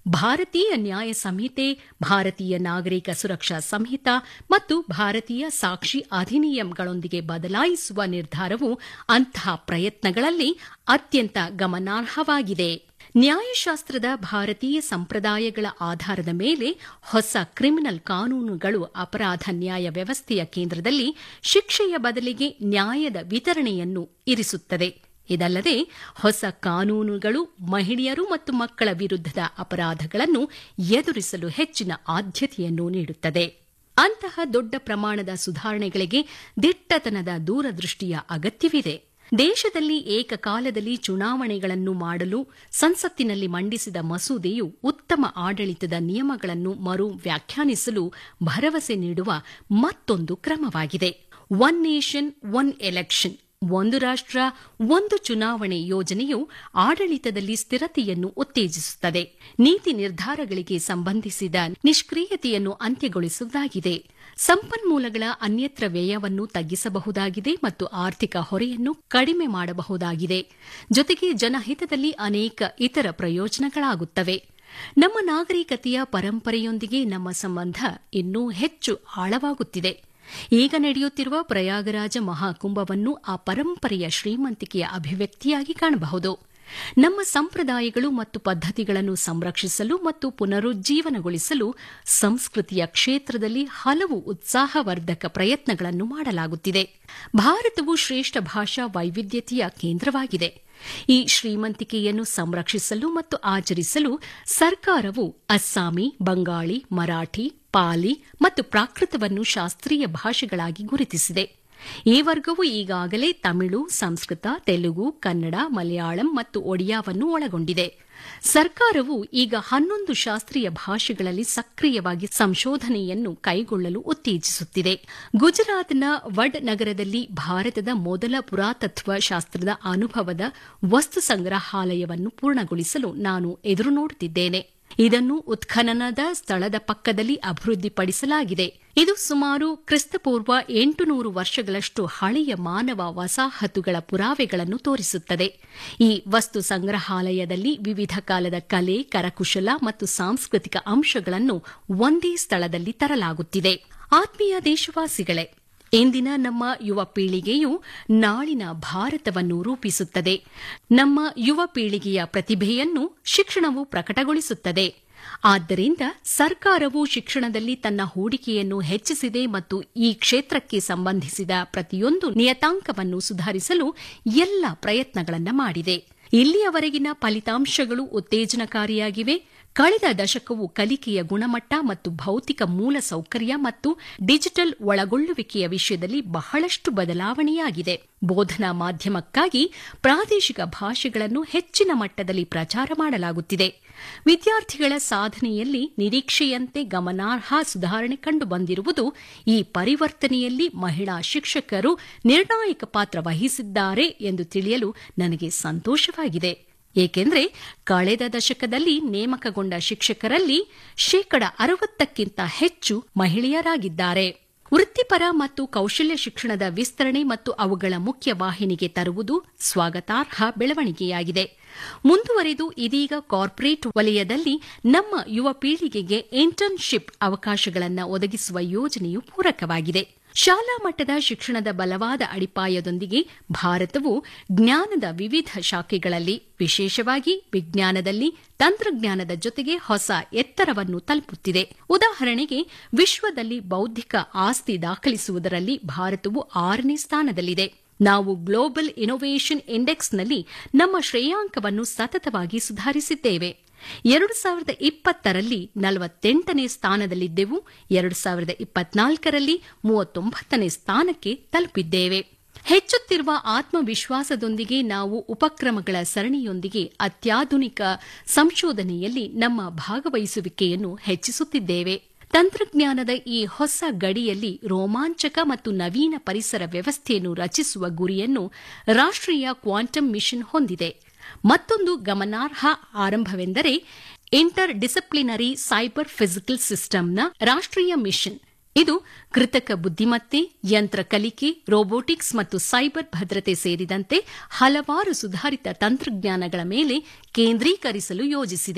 ಭಾರತೀಯ ನ್ಯಾಯ ಸಂಹಿತೆ ಭಾರತೀಯ ನಾಗರಿಕ ಸುರಕ್ಷಾ ಸಂಹಿತ ಮತ್ತು ಭಾರತೀಯ ಸಾಕ್ಷಿ ಅಧಿನಿಯಂಗಳೊಂದಿಗೆ ಬದಲಾಯಿಸುವ ನಿರ್ಧಾರವು ಅಂತಹ ಪ್ರಯತ್ನಗಳಲ್ಲಿ ಅತ್ಯಂತ ಗಮನಾರ್ಹವಾಗಿದೆ ನ್ಯಾಯಶಾಸ್ತ್ರದ ಭಾರತೀಯ ಸಂಪ್ರದಾಯಗಳ ಆಧಾರದ ಮೇಲೆ ಹೊಸ ಕ್ರಿಮಿನಲ್ ಕಾನೂನುಗಳು ಅಪರಾಧ ನ್ಯಾಯ ವ್ಯವಸ್ಥೆಯ ಕೇಂದ್ರದಲ್ಲಿ ಶಿಕ್ಷೆಯ ಬದಲಿಗೆ ನ್ಯಾಯದ ವಿತರಣೆಯನ್ನು ಇರಿಸುತ್ತದೆ ಇದಲ್ಲದೆ ಹೊಸ ಕಾನೂನುಗಳು ಮಹಿಳೆಯರು ಮತ್ತು ಮಕ್ಕಳ ವಿರುದ್ಧದ ಅಪರಾಧಗಳನ್ನು ಎದುರಿಸಲು ಹೆಚ್ಚಿನ ಆದ್ಯತೆಯನ್ನು ನೀಡುತ್ತದೆ ಅಂತಹ ದೊಡ್ಡ ಪ್ರಮಾಣದ ಸುಧಾರಣೆಗಳಿಗೆ ದಿಟ್ಟತನದ ದೂರದೃಷ್ಟಿಯ ಅಗತ್ಯವಿದೆ ದೇಶದಲ್ಲಿ ಏಕಕಾಲದಲ್ಲಿ ಚುನಾವಣೆಗಳನ್ನು ಮಾಡಲು ಸಂಸತ್ತಿನಲ್ಲಿ ಮಂಡಿಸಿದ ಮಸೂದೆಯು ಉತ್ತಮ ಆಡಳಿತದ ನಿಯಮಗಳನ್ನು ಮರು ವ್ಯಾಖ್ಯಾನಿಸಲು ಭರವಸೆ ನೀಡುವ ಮತ್ತೊಂದು ಕ್ರಮವಾಗಿದೆ ಒನ್ ನೇಷನ್ ಒನ್ ಎಲೆಕ್ಷನ್ ಒಂದು ರಾಷ್ಟ್ರ ಒಂದು ಚುನಾವಣೆ ಯೋಜನೆಯು ಆಡಳಿತದಲ್ಲಿ ಸ್ಥಿರತೆಯನ್ನು ಉತ್ತೇಜಿಸುತ್ತದೆ ನೀತಿ ನಿರ್ಧಾರಗಳಿಗೆ ಸಂಬಂಧಿಸಿದ ನಿಷ್ಕ್ರಿಯತೆಯನ್ನು ಅಂತ್ಯಗೊಳಿಸುವುದಾಗಿದೆ ಸಂಪನ್ಮೂಲಗಳ ಅನ್ಯತ್ರ ವ್ಯಯವನ್ನು ತಗ್ಗಿಸಬಹುದಾಗಿದೆ ಮತ್ತು ಆರ್ಥಿಕ ಹೊರೆಯನ್ನು ಕಡಿಮೆ ಮಾಡಬಹುದಾಗಿದೆ ಜೊತೆಗೆ ಜನಹಿತದಲ್ಲಿ ಅನೇಕ ಇತರ ಪ್ರಯೋಜನಗಳಾಗುತ್ತವೆ ನಮ್ಮ ನಾಗರಿಕತೆಯ ಪರಂಪರೆಯೊಂದಿಗೆ ನಮ್ಮ ಸಂಬಂಧ ಇನ್ನೂ ಹೆಚ್ಚು ಆಳವಾಗುತ್ತಿದೆ ಈಗ ನಡೆಯುತ್ತಿರುವ ಪ್ರಯಾಗರಾಜ ಮಹಾಕುಂಭವನ್ನು ಆ ಪರಂಪರೆಯ ಶ್ರೀಮಂತಿಕೆಯ ಅಭಿವ್ಯಕ್ತಿಯಾಗಿ ಕಾಣಬಹುದು ನಮ್ಮ ಸಂಪ್ರದಾಯಗಳು ಮತ್ತು ಪದ್ಧತಿಗಳನ್ನು ಸಂರಕ್ಷಿಸಲು ಮತ್ತು ಪುನರುಜ್ಜೀವನಗೊಳಿಸಲು ಸಂಸ್ಕೃತಿಯ ಕ್ಷೇತ್ರದಲ್ಲಿ ಹಲವು ಉತ್ಸಾಹವರ್ಧಕ ಪ್ರಯತ್ನಗಳನ್ನು ಮಾಡಲಾಗುತ್ತಿದೆ ಭಾರತವು ಶ್ರೇಷ್ಠ ಭಾಷಾ ವೈವಿಧ್ಯತೆಯ ಕೇಂದ್ರವಾಗಿದೆ ಈ ಶ್ರೀಮಂತಿಕೆಯನ್ನು ಸಂರಕ್ಷಿಸಲು ಮತ್ತು ಆಚರಿಸಲು ಸರ್ಕಾರವು ಅಸ್ಸಾಮಿ ಬಂಗಾಳಿ ಮರಾಠಿ ಪಾಲಿ ಮತ್ತು ಪ್ರಾಕೃತವನ್ನು ಶಾಸ್ತ್ರೀಯ ಭಾಷೆಗಳಾಗಿ ಗುರುತಿಸಿದೆ ಈ ವರ್ಗವು ಈಗಾಗಲೇ ತಮಿಳು ಸಂಸ್ಕೃತ ತೆಲುಗು ಕನ್ನಡ ಮಲಯಾಳಂ ಮತ್ತು ಒಡಿಯಾವನ್ನು ಒಳಗೊಂಡಿದೆ ಸರ್ಕಾರವು ಈಗ ಹನ್ನೊಂದು ಶಾಸ್ತ್ರೀಯ ಭಾಷೆಗಳಲ್ಲಿ ಸಕ್ರಿಯವಾಗಿ ಸಂಶೋಧನೆಯನ್ನು ಕೈಗೊಳ್ಳಲು ಉತ್ತೇಜಿಸುತ್ತಿದೆ ಗುಜರಾತ್ನ ವಡ್ ನಗರದಲ್ಲಿ ಭಾರತದ ಮೊದಲ ಪುರಾತತ್ವ ಶಾಸ್ತ್ರದ ಅನುಭವದ ವಸ್ತು ಸಂಗ್ರಹಾಲಯವನ್ನು ಪೂರ್ಣಗೊಳಿಸಲು ನಾನು ಎದುರು ನೋಡುತ್ತಿದ್ದೇನೆ ಇದನ್ನು ಉತ್ಖನನದ ಸ್ಥಳದ ಪಕ್ಕದಲ್ಲಿ ಅಭಿವೃದ್ಧಿಪಡಿಸಲಾಗಿದೆ ಇದು ಸುಮಾರು ಕ್ರಿಸ್ತಪೂರ್ವ ಎಂಟುನೂರು ವರ್ಷಗಳಷ್ಟು ಹಳೆಯ ಮಾನವ ವಸಾಹತುಗಳ ಪುರಾವೆಗಳನ್ನು ತೋರಿಸುತ್ತದೆ ಈ ವಸ್ತು ಸಂಗ್ರಹಾಲಯದಲ್ಲಿ ವಿವಿಧ ಕಾಲದ ಕಲೆ ಕರಕುಶಲ ಮತ್ತು ಸಾಂಸ್ಕೃತಿಕ ಅಂಶಗಳನ್ನು ಒಂದೇ ಸ್ಥಳದಲ್ಲಿ ತರಲಾಗುತ್ತಿದೆ ಆತ್ಮೀಯ ದೇಶವಾಸಿಗಳೇ ಇಂದಿನ ನಮ್ಮ ಯುವ ಪೀಳಿಗೆಯು ನಾಳಿನ ಭಾರತವನ್ನು ರೂಪಿಸುತ್ತದೆ ನಮ್ಮ ಯುವ ಪೀಳಿಗೆಯ ಪ್ರತಿಭೆಯನ್ನು ಶಿಕ್ಷಣವು ಪ್ರಕಟಗೊಳಿಸುತ್ತದೆ ಆದ್ದರಿಂದ ಸರ್ಕಾರವು ಶಿಕ್ಷಣದಲ್ಲಿ ತನ್ನ ಹೂಡಿಕೆಯನ್ನು ಹೆಚ್ಚಿಸಿದೆ ಮತ್ತು ಈ ಕ್ಷೇತ್ರಕ್ಕೆ ಸಂಬಂಧಿಸಿದ ಪ್ರತಿಯೊಂದು ನಿಯತಾಂಕವನ್ನು ಸುಧಾರಿಸಲು ಎಲ್ಲ ಪ್ರಯತ್ನಗಳನ್ನು ಮಾಡಿದೆ ಇಲ್ಲಿಯವರೆಗಿನ ಫಲಿತಾಂಶಗಳು ಉತ್ತೇಜನಕಾರಿಯಾಗಿವೆ ಕಳೆದ ದಶಕವು ಕಲಿಕೆಯ ಗುಣಮಟ್ಟ ಮತ್ತು ಭೌತಿಕ ಮೂಲ ಸೌಕರ್ಯ ಮತ್ತು ಡಿಜಿಟಲ್ ಒಳಗೊಳ್ಳುವಿಕೆಯ ವಿಷಯದಲ್ಲಿ ಬಹಳಷ್ಟು ಬದಲಾವಣೆಯಾಗಿದೆ ಬೋಧನಾ ಮಾಧ್ಯಮಕ್ಕಾಗಿ ಪ್ರಾದೇಶಿಕ ಭಾಷೆಗಳನ್ನು ಹೆಚ್ಚಿನ ಮಟ್ಟದಲ್ಲಿ ಪ್ರಚಾರ ಮಾಡಲಾಗುತ್ತಿದೆ ವಿದ್ಯಾರ್ಥಿಗಳ ಸಾಧನೆಯಲ್ಲಿ ನಿರೀಕ್ಷೆಯಂತೆ ಗಮನಾರ್ಹ ಸುಧಾರಣೆ ಕಂಡುಬಂದಿರುವುದು ಈ ಪರಿವರ್ತನೆಯಲ್ಲಿ ಮಹಿಳಾ ಶಿಕ್ಷಕರು ನಿರ್ಣಾಯಕ ಪಾತ್ರ ವಹಿಸಿದ್ದಾರೆ ಎಂದು ತಿಳಿಯಲು ನನಗೆ ಸಂತೋಷವಾಗಿದೆ ಏಕೆಂದರೆ ಕಳೆದ ದಶಕದಲ್ಲಿ ನೇಮಕಗೊಂಡ ಶಿಕ್ಷಕರಲ್ಲಿ ಶೇಕಡ ಅರವತ್ತಕ್ಕಿಂತ ಹೆಚ್ಚು ಮಹಿಳೆಯರಾಗಿದ್ದಾರೆ ವೃತ್ತಿಪರ ಮತ್ತು ಕೌಶಲ್ಯ ಶಿಕ್ಷಣದ ವಿಸ್ತರಣೆ ಮತ್ತು ಅವುಗಳ ಮುಖ್ಯ ವಾಹಿನಿಗೆ ತರುವುದು ಸ್ವಾಗತಾರ್ಹ ಬೆಳವಣಿಗೆಯಾಗಿದೆ ಮುಂದುವರೆದು ಇದೀಗ ಕಾರ್ಪೊರೇಟ್ ವಲಯದಲ್ಲಿ ನಮ್ಮ ಯುವ ಪೀಳಿಗೆಗೆ ಇಂಟರ್ನ್ಶಿಪ್ ಅವಕಾಶಗಳನ್ನು ಒದಗಿಸುವ ಯೋಜನೆಯು ಪೂರಕವಾಗಿದೆ ಶಾಲಾ ಮಟ್ಟದ ಶಿಕ್ಷಣದ ಬಲವಾದ ಅಡಿಪಾಯದೊಂದಿಗೆ ಭಾರತವು ಜ್ಞಾನದ ವಿವಿಧ ಶಾಖೆಗಳಲ್ಲಿ ವಿಶೇಷವಾಗಿ ವಿಜ್ಞಾನದಲ್ಲಿ ತಂತ್ರಜ್ಞಾನದ ಜೊತೆಗೆ ಹೊಸ ಎತ್ತರವನ್ನು ತಲುಪುತ್ತಿದೆ ಉದಾಹರಣೆಗೆ ವಿಶ್ವದಲ್ಲಿ ಬೌದ್ಧಿಕ ಆಸ್ತಿ ದಾಖಲಿಸುವುದರಲ್ಲಿ ಭಾರತವು ಆರನೇ ಸ್ಥಾನದಲ್ಲಿದೆ ನಾವು ಗ್ಲೋಬಲ್ ಇನೋವೇಷನ್ ಇಂಡೆಕ್ಸ್ನಲ್ಲಿ ನಮ್ಮ ಶ್ರೇಯಾಂಕವನ್ನು ಸತತವಾಗಿ ಸುಧಾರಿಸಿದ್ದೇವೆ ಎರಡು ಸಾವಿರದ ಇಪ್ಪತ್ತರಲ್ಲಿ ನಲವತ್ತೆಂಟನೇ ಸ್ಥಾನದಲ್ಲಿದ್ದೆವು ಎರಡು ಸಾವಿರದ ಇಪ್ಪತ್ನಾಲ್ಕರಲ್ಲಿ ಮೂವತ್ತೊಂಬತ್ತನೇ ಸ್ಥಾನಕ್ಕೆ ತಲುಪಿದ್ದೇವೆ ಹೆಚ್ಚುತ್ತಿರುವ ಆತ್ಮವಿಶ್ವಾಸದೊಂದಿಗೆ ನಾವು ಉಪಕ್ರಮಗಳ ಸರಣಿಯೊಂದಿಗೆ ಅತ್ಯಾಧುನಿಕ ಸಂಶೋಧನೆಯಲ್ಲಿ ನಮ್ಮ ಭಾಗವಹಿಸುವಿಕೆಯನ್ನು ಹೆಚ್ಚಿಸುತ್ತಿದ್ದೇವೆ ತಂತ್ರಜ್ಞಾನದ ಈ ಹೊಸ ಗಡಿಯಲ್ಲಿ ರೋಮಾಂಚಕ ಮತ್ತು ನವೀನ ಪರಿಸರ ವ್ಯವಸ್ಥೆಯನ್ನು ರಚಿಸುವ ಗುರಿಯನ್ನು ರಾಷ್ಟ್ರೀಯ ಕ್ವಾಂಟಮ್ ಮಿಷನ್ ಹೊಂದಿದೆ ಮತ್ತೊಂದು ಗಮನಾರ್ಹ ಆರಂಭವೆಂದರೆ ಇಂಟರ್ ಡಿಸಿಪ್ಲಿನರಿ ಸೈಬರ್ ಫಿಸಿಕಲ್ ಸಿಸ್ಟಂನ ರಾಷ್ಟ್ರೀಯ ಮಿಷನ್ ಇದು ಕೃತಕ ಬುದ್ದಿಮತ್ತೆ ಯಂತ್ರ ಕಲಿಕೆ ರೋಬೋಟಿಕ್ಸ್ ಮತ್ತು ಸೈಬರ್ ಭದ್ರತೆ ಸೇರಿದಂತೆ ಹಲವಾರು ಸುಧಾರಿತ ತಂತ್ರಜ್ಞಾನಗಳ ಮೇಲೆ ಕೇಂದ್ರೀಕರಿಸಲು ಯೋಜಿಸಿದೆ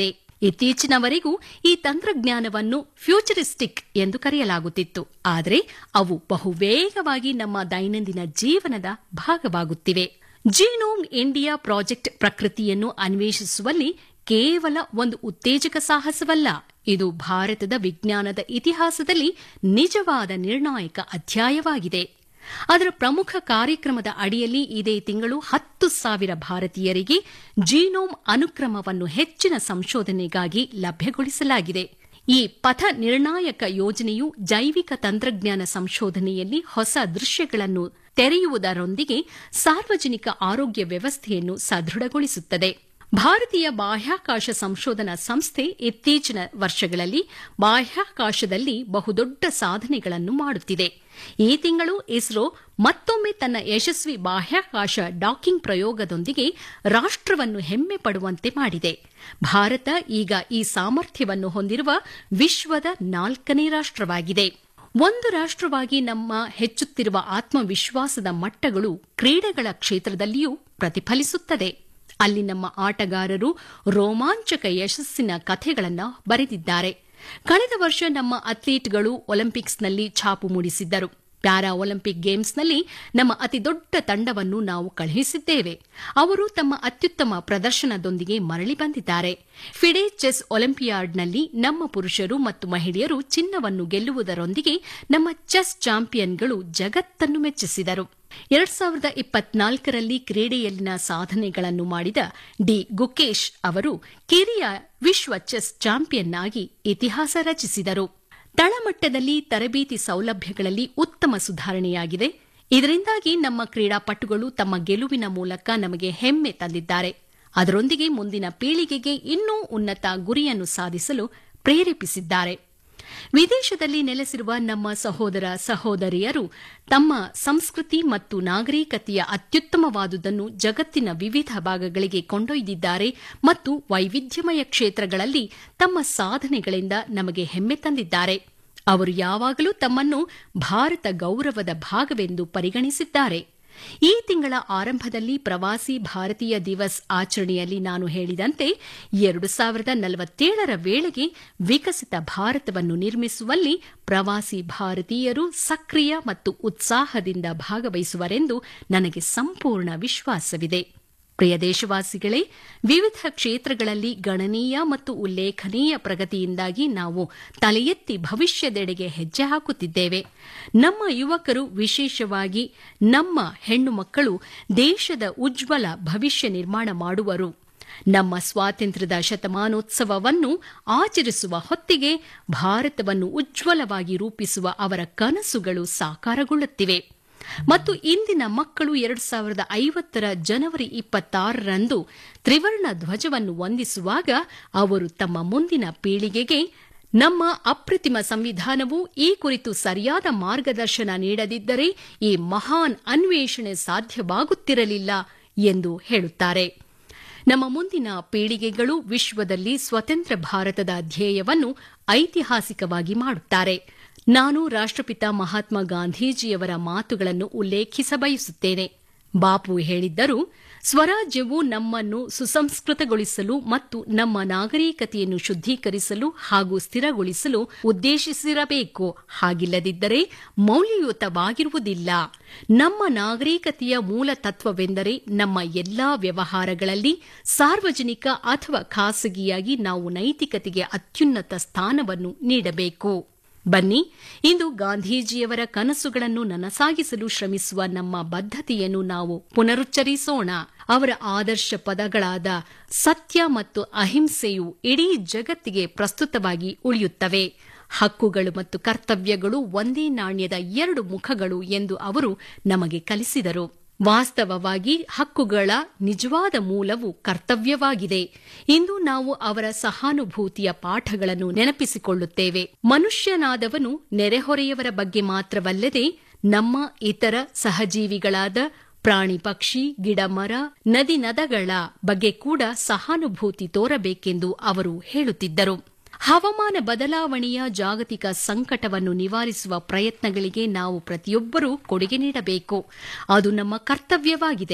ಇತ್ತೀಚಿನವರೆಗೂ ಈ ತಂತ್ರಜ್ಞಾನವನ್ನು ಫ್ಯೂಚರಿಸ್ಟಿಕ್ ಎಂದು ಕರೆಯಲಾಗುತ್ತಿತ್ತು ಆದರೆ ಅವು ಬಹುವೇಗವಾಗಿ ನಮ್ಮ ದೈನಂದಿನ ಜೀವನದ ಭಾಗವಾಗುತ್ತಿವೆ ಜೀನೋಮ್ ಇಂಡಿಯಾ ಪ್ರಾಜೆಕ್ಟ್ ಪ್ರಕೃತಿಯನ್ನು ಅನ್ವೇಷಿಸುವಲ್ಲಿ ಕೇವಲ ಒಂದು ಉತ್ತೇಜಕ ಸಾಹಸವಲ್ಲ ಇದು ಭಾರತದ ವಿಜ್ಞಾನದ ಇತಿಹಾಸದಲ್ಲಿ ನಿಜವಾದ ನಿರ್ಣಾಯಕ ಅಧ್ಯಾಯವಾಗಿದೆ ಅದರ ಪ್ರಮುಖ ಕಾರ್ಯಕ್ರಮದ ಅಡಿಯಲ್ಲಿ ಇದೇ ತಿಂಗಳು ಹತ್ತು ಸಾವಿರ ಭಾರತೀಯರಿಗೆ ಜೀನೋಮ್ ಅನುಕ್ರಮವನ್ನು ಹೆಚ್ಚಿನ ಸಂಶೋಧನೆಗಾಗಿ ಲಭ್ಯಗೊಳಿಸಲಾಗಿದೆ ಈ ಪಥ ನಿರ್ಣಾಯಕ ಯೋಜನೆಯು ಜೈವಿಕ ತಂತ್ರಜ್ಞಾನ ಸಂಶೋಧನೆಯಲ್ಲಿ ಹೊಸ ದೃಶ್ಯಗಳನ್ನು ತೆರೆಯುವುದರೊಂದಿಗೆ ಸಾರ್ವಜನಿಕ ಆರೋಗ್ಯ ವ್ಯವಸ್ಥೆಯನ್ನು ಸದೃಢಗೊಳಿಸುತ್ತದೆ ಭಾರತೀಯ ಬಾಹ್ಯಾಕಾಶ ಸಂಶೋಧನಾ ಸಂಸ್ಥೆ ಇತ್ತೀಚಿನ ವರ್ಷಗಳಲ್ಲಿ ಬಾಹ್ಯಾಕಾಶದಲ್ಲಿ ಬಹುದೊಡ್ಡ ಸಾಧನೆಗಳನ್ನು ಮಾಡುತ್ತಿದೆ ಈ ತಿಂಗಳು ಇಸ್ರೋ ಮತ್ತೊಮ್ಮೆ ತನ್ನ ಯಶಸ್ವಿ ಬಾಹ್ಯಾಕಾಶ ಡಾಕಿಂಗ್ ಪ್ರಯೋಗದೊಂದಿಗೆ ರಾಷ್ಟ್ರವನ್ನು ಹೆಮ್ಮೆ ಪಡುವಂತೆ ಮಾಡಿದೆ ಭಾರತ ಈಗ ಈ ಸಾಮರ್ಥ್ಯವನ್ನು ಹೊಂದಿರುವ ವಿಶ್ವದ ನಾಲ್ಕನೇ ರಾಷ್ಟ್ರವಾಗಿದೆ ಒಂದು ರಾಷ್ಟ್ರವಾಗಿ ನಮ್ಮ ಹೆಚ್ಚುತ್ತಿರುವ ಆತ್ಮವಿಶ್ವಾಸದ ಮಟ್ಟಗಳು ಕ್ರೀಡೆಗಳ ಕ್ಷೇತ್ರದಲ್ಲಿಯೂ ಪ್ರತಿಫಲಿಸುತ್ತದೆ ಅಲ್ಲಿ ನಮ್ಮ ಆಟಗಾರರು ರೋಮಾಂಚಕ ಯಶಸ್ಸಿನ ಕಥೆಗಳನ್ನು ಬರೆದಿದ್ದಾರೆ ಕಳೆದ ವರ್ಷ ನಮ್ಮ ಅಥ್ಲೀಟ್ಗಳು ಒಲಿಂಪಿಕ್ಸ್ನಲ್ಲಿ ಛಾಪು ಮೂಡಿಸಿದ್ದರು ಪ್ಯಾರಾ ಒಲಿಂಪಿಕ್ ಗೇಮ್ಸ್ನಲ್ಲಿ ನಮ್ಮ ಅತಿದೊಡ್ಡ ತಂಡವನ್ನು ನಾವು ಕಳುಹಿಸಿದ್ದೇವೆ ಅವರು ತಮ್ಮ ಅತ್ಯುತ್ತಮ ಪ್ರದರ್ಶನದೊಂದಿಗೆ ಮರಳಿ ಬಂದಿದ್ದಾರೆ ಫಿಡೆ ಚೆಸ್ ಒಲಿಂಪಿಯಾಡ್ನಲ್ಲಿ ನಮ್ಮ ಪುರುಷರು ಮತ್ತು ಮಹಿಳೆಯರು ಚಿನ್ನವನ್ನು ಗೆಲ್ಲುವುದರೊಂದಿಗೆ ನಮ್ಮ ಚೆಸ್ ಚಾಂಪಿಯನ್ಗಳು ಜಗತ್ತನ್ನು ಮೆಚ್ಚಿಸಿದರು ಎರಡ್ ಸಾವಿರದ ಇಪ್ಪತ್ನಾಲ್ಕರಲ್ಲಿ ಕ್ರೀಡೆಯಲ್ಲಿನ ಸಾಧನೆಗಳನ್ನು ಮಾಡಿದ ಡಿ ಗುಕೇಶ್ ಅವರು ಕಿರಿಯ ವಿಶ್ವ ಚೆಸ್ ಚಾಂಪಿಯನ್ ಆಗಿ ಇತಿಹಾಸ ರಚಿಸಿದರು ತಳಮಟ್ಟದಲ್ಲಿ ತರಬೇತಿ ಸೌಲಭ್ಯಗಳಲ್ಲಿ ಉತ್ತಮ ಸುಧಾರಣೆಯಾಗಿದೆ ಇದರಿಂದಾಗಿ ನಮ್ಮ ಕ್ರೀಡಾಪಟುಗಳು ತಮ್ಮ ಗೆಲುವಿನ ಮೂಲಕ ನಮಗೆ ಹೆಮ್ಮೆ ತಂದಿದ್ದಾರೆ ಅದರೊಂದಿಗೆ ಮುಂದಿನ ಪೀಳಿಗೆಗೆ ಇನ್ನೂ ಉನ್ನತ ಗುರಿಯನ್ನು ಸಾಧಿಸಲು ಪ್ರೇರೇಪಿಸಿದ್ದಾರೆ ವಿದೇಶದಲ್ಲಿ ನೆಲೆಸಿರುವ ನಮ್ಮ ಸಹೋದರ ಸಹೋದರಿಯರು ತಮ್ಮ ಸಂಸ್ಕೃತಿ ಮತ್ತು ನಾಗರಿಕತೆಯ ಅತ್ಯುತ್ತಮವಾದುದನ್ನು ಜಗತ್ತಿನ ವಿವಿಧ ಭಾಗಗಳಿಗೆ ಕೊಂಡೊಯ್ದಿದ್ದಾರೆ ಮತ್ತು ವೈವಿಧ್ಯಮಯ ಕ್ಷೇತ್ರಗಳಲ್ಲಿ ತಮ್ಮ ಸಾಧನೆಗಳಿಂದ ನಮಗೆ ಹೆಮ್ಮೆ ತಂದಿದ್ದಾರೆ ಅವರು ಯಾವಾಗಲೂ ತಮ್ಮನ್ನು ಭಾರತ ಗೌರವದ ಭಾಗವೆಂದು ಪರಿಗಣಿಸಿದ್ದಾರೆ ಈ ತಿಂಗಳ ಆರಂಭದಲ್ಲಿ ಪ್ರವಾಸಿ ಭಾರತೀಯ ದಿವಸ್ ಆಚರಣೆಯಲ್ಲಿ ನಾನು ಹೇಳಿದಂತೆ ಎರಡು ಸಾವಿರದ ನಲವತ್ತೇಳರ ವೇಳೆಗೆ ವಿಕಸಿತ ಭಾರತವನ್ನು ನಿರ್ಮಿಸುವಲ್ಲಿ ಪ್ರವಾಸಿ ಭಾರತೀಯರು ಸಕ್ರಿಯ ಮತ್ತು ಉತ್ಸಾಹದಿಂದ ಭಾಗವಹಿಸುವರೆಂದು ನನಗೆ ಸಂಪೂರ್ಣ ವಿಶ್ವಾಸವಿದೆ ಪ್ರಿಯ ದೇಶವಾಸಿಗಳೇ ವಿವಿಧ ಕ್ಷೇತ್ರಗಳಲ್ಲಿ ಗಣನೀಯ ಮತ್ತು ಉಲ್ಲೇಖನೀಯ ಪ್ರಗತಿಯಿಂದಾಗಿ ನಾವು ತಲೆ ಎತ್ತಿ ಭವಿಷ್ಯದೆಡೆಗೆ ಹೆಜ್ಜೆ ಹಾಕುತ್ತಿದ್ದೇವೆ ನಮ್ಮ ಯುವಕರು ವಿಶೇಷವಾಗಿ ನಮ್ಮ ಹೆಣ್ಣು ಮಕ್ಕಳು ದೇಶದ ಉಜ್ವಲ ಭವಿಷ್ಯ ನಿರ್ಮಾಣ ಮಾಡುವರು ನಮ್ಮ ಸ್ವಾತಂತ್ರ್ಯದ ಶತಮಾನೋತ್ಸವವನ್ನು ಆಚರಿಸುವ ಹೊತ್ತಿಗೆ ಭಾರತವನ್ನು ಉಜ್ವಲವಾಗಿ ರೂಪಿಸುವ ಅವರ ಕನಸುಗಳು ಸಾಕಾರಗೊಳ್ಳುತ್ತಿವೆ ಮತ್ತು ಇಂದಿನ ಮಕ್ಕಳು ಎರಡು ಸಾವಿರದ ಐವತ್ತರ ಜನವರಿ ಇಪ್ಪತ್ತಾರರಂದು ತ್ರಿವರ್ಣ ಧ್ವಜವನ್ನು ವಂದಿಸುವಾಗ ಅವರು ತಮ್ಮ ಮುಂದಿನ ಪೀಳಿಗೆಗೆ ನಮ್ಮ ಅಪ್ರತಿಮ ಸಂವಿಧಾನವು ಈ ಕುರಿತು ಸರಿಯಾದ ಮಾರ್ಗದರ್ಶನ ನೀಡದಿದ್ದರೆ ಈ ಮಹಾನ್ ಅನ್ವೇಷಣೆ ಸಾಧ್ಯವಾಗುತ್ತಿರಲಿಲ್ಲ ಎಂದು ಹೇಳುತ್ತಾರೆ ನಮ್ಮ ಮುಂದಿನ ಪೀಳಿಗೆಗಳು ವಿಶ್ವದಲ್ಲಿ ಸ್ವತಂತ್ರ ಭಾರತದ ಧ್ಯೇಯವನ್ನು ಐತಿಹಾಸಿಕವಾಗಿ ಮಾಡುತ್ತಾರೆ ನಾನು ರಾಷ್ಟ್ರಪಿತ ಮಹಾತ್ಮ ಗಾಂಧೀಜಿಯವರ ಮಾತುಗಳನ್ನು ಉಲ್ಲೇಖಿಸಬಯಸುತ್ತೇನೆ ಬಾಪು ಹೇಳಿದ್ದರು ಸ್ವರಾಜ್ಯವು ನಮ್ಮನ್ನು ಸುಸಂಸ್ಕೃತಗೊಳಿಸಲು ಮತ್ತು ನಮ್ಮ ನಾಗರಿಕತೆಯನ್ನು ಶುದ್ಧೀಕರಿಸಲು ಹಾಗೂ ಸ್ಥಿರಗೊಳಿಸಲು ಉದ್ದೇಶಿಸಿರಬೇಕು ಹಾಗಿಲ್ಲದಿದ್ದರೆ ಮೌಲ್ಯಯುತವಾಗಿರುವುದಿಲ್ಲ ನಮ್ಮ ನಾಗರಿಕತೆಯ ಮೂಲ ತತ್ವವೆಂದರೆ ನಮ್ಮ ಎಲ್ಲಾ ವ್ಯವಹಾರಗಳಲ್ಲಿ ಸಾರ್ವಜನಿಕ ಅಥವಾ ಖಾಸಗಿಯಾಗಿ ನಾವು ನೈತಿಕತೆಗೆ ಅತ್ಯುನ್ನತ ಸ್ಥಾನವನ್ನು ನೀಡಬೇಕು ಬನ್ನಿ ಇಂದು ಗಾಂಧೀಜಿಯವರ ಕನಸುಗಳನ್ನು ನನಸಾಗಿಸಲು ಶ್ರಮಿಸುವ ನಮ್ಮ ಬದ್ಧತೆಯನ್ನು ನಾವು ಪುನರುಚ್ಚರಿಸೋಣ ಅವರ ಆದರ್ಶ ಪದಗಳಾದ ಸತ್ಯ ಮತ್ತು ಅಹಿಂಸೆಯು ಇಡೀ ಜಗತ್ತಿಗೆ ಪ್ರಸ್ತುತವಾಗಿ ಉಳಿಯುತ್ತವೆ ಹಕ್ಕುಗಳು ಮತ್ತು ಕರ್ತವ್ಯಗಳು ಒಂದೇ ನಾಣ್ಯದ ಎರಡು ಮುಖಗಳು ಎಂದು ಅವರು ನಮಗೆ ಕಲಿಸಿದರು ವಾಸ್ತವವಾಗಿ ಹಕ್ಕುಗಳ ನಿಜವಾದ ಮೂಲವು ಕರ್ತವ್ಯವಾಗಿದೆ ಇಂದು ನಾವು ಅವರ ಸಹಾನುಭೂತಿಯ ಪಾಠಗಳನ್ನು ನೆನಪಿಸಿಕೊಳ್ಳುತ್ತೇವೆ ಮನುಷ್ಯನಾದವನು ನೆರೆಹೊರೆಯವರ ಬಗ್ಗೆ ಮಾತ್ರವಲ್ಲದೆ ನಮ್ಮ ಇತರ ಸಹಜೀವಿಗಳಾದ ಪ್ರಾಣಿ ಪಕ್ಷಿ ಗಿಡ ಮರ ನದಿ ನದಗಳ ಬಗ್ಗೆ ಕೂಡ ಸಹಾನುಭೂತಿ ತೋರಬೇಕೆಂದು ಅವರು ಹೇಳುತ್ತಿದ್ದರು ಹವಾಮಾನ ಬದಲಾವಣೆಯ ಜಾಗತಿಕ ಸಂಕಟವನ್ನು ನಿವಾರಿಸುವ ಪ್ರಯತ್ನಗಳಿಗೆ ನಾವು ಪ್ರತಿಯೊಬ್ಬರೂ ಕೊಡುಗೆ ನೀಡಬೇಕು ಅದು ನಮ್ಮ ಕರ್ತವ್ಯವಾಗಿದೆ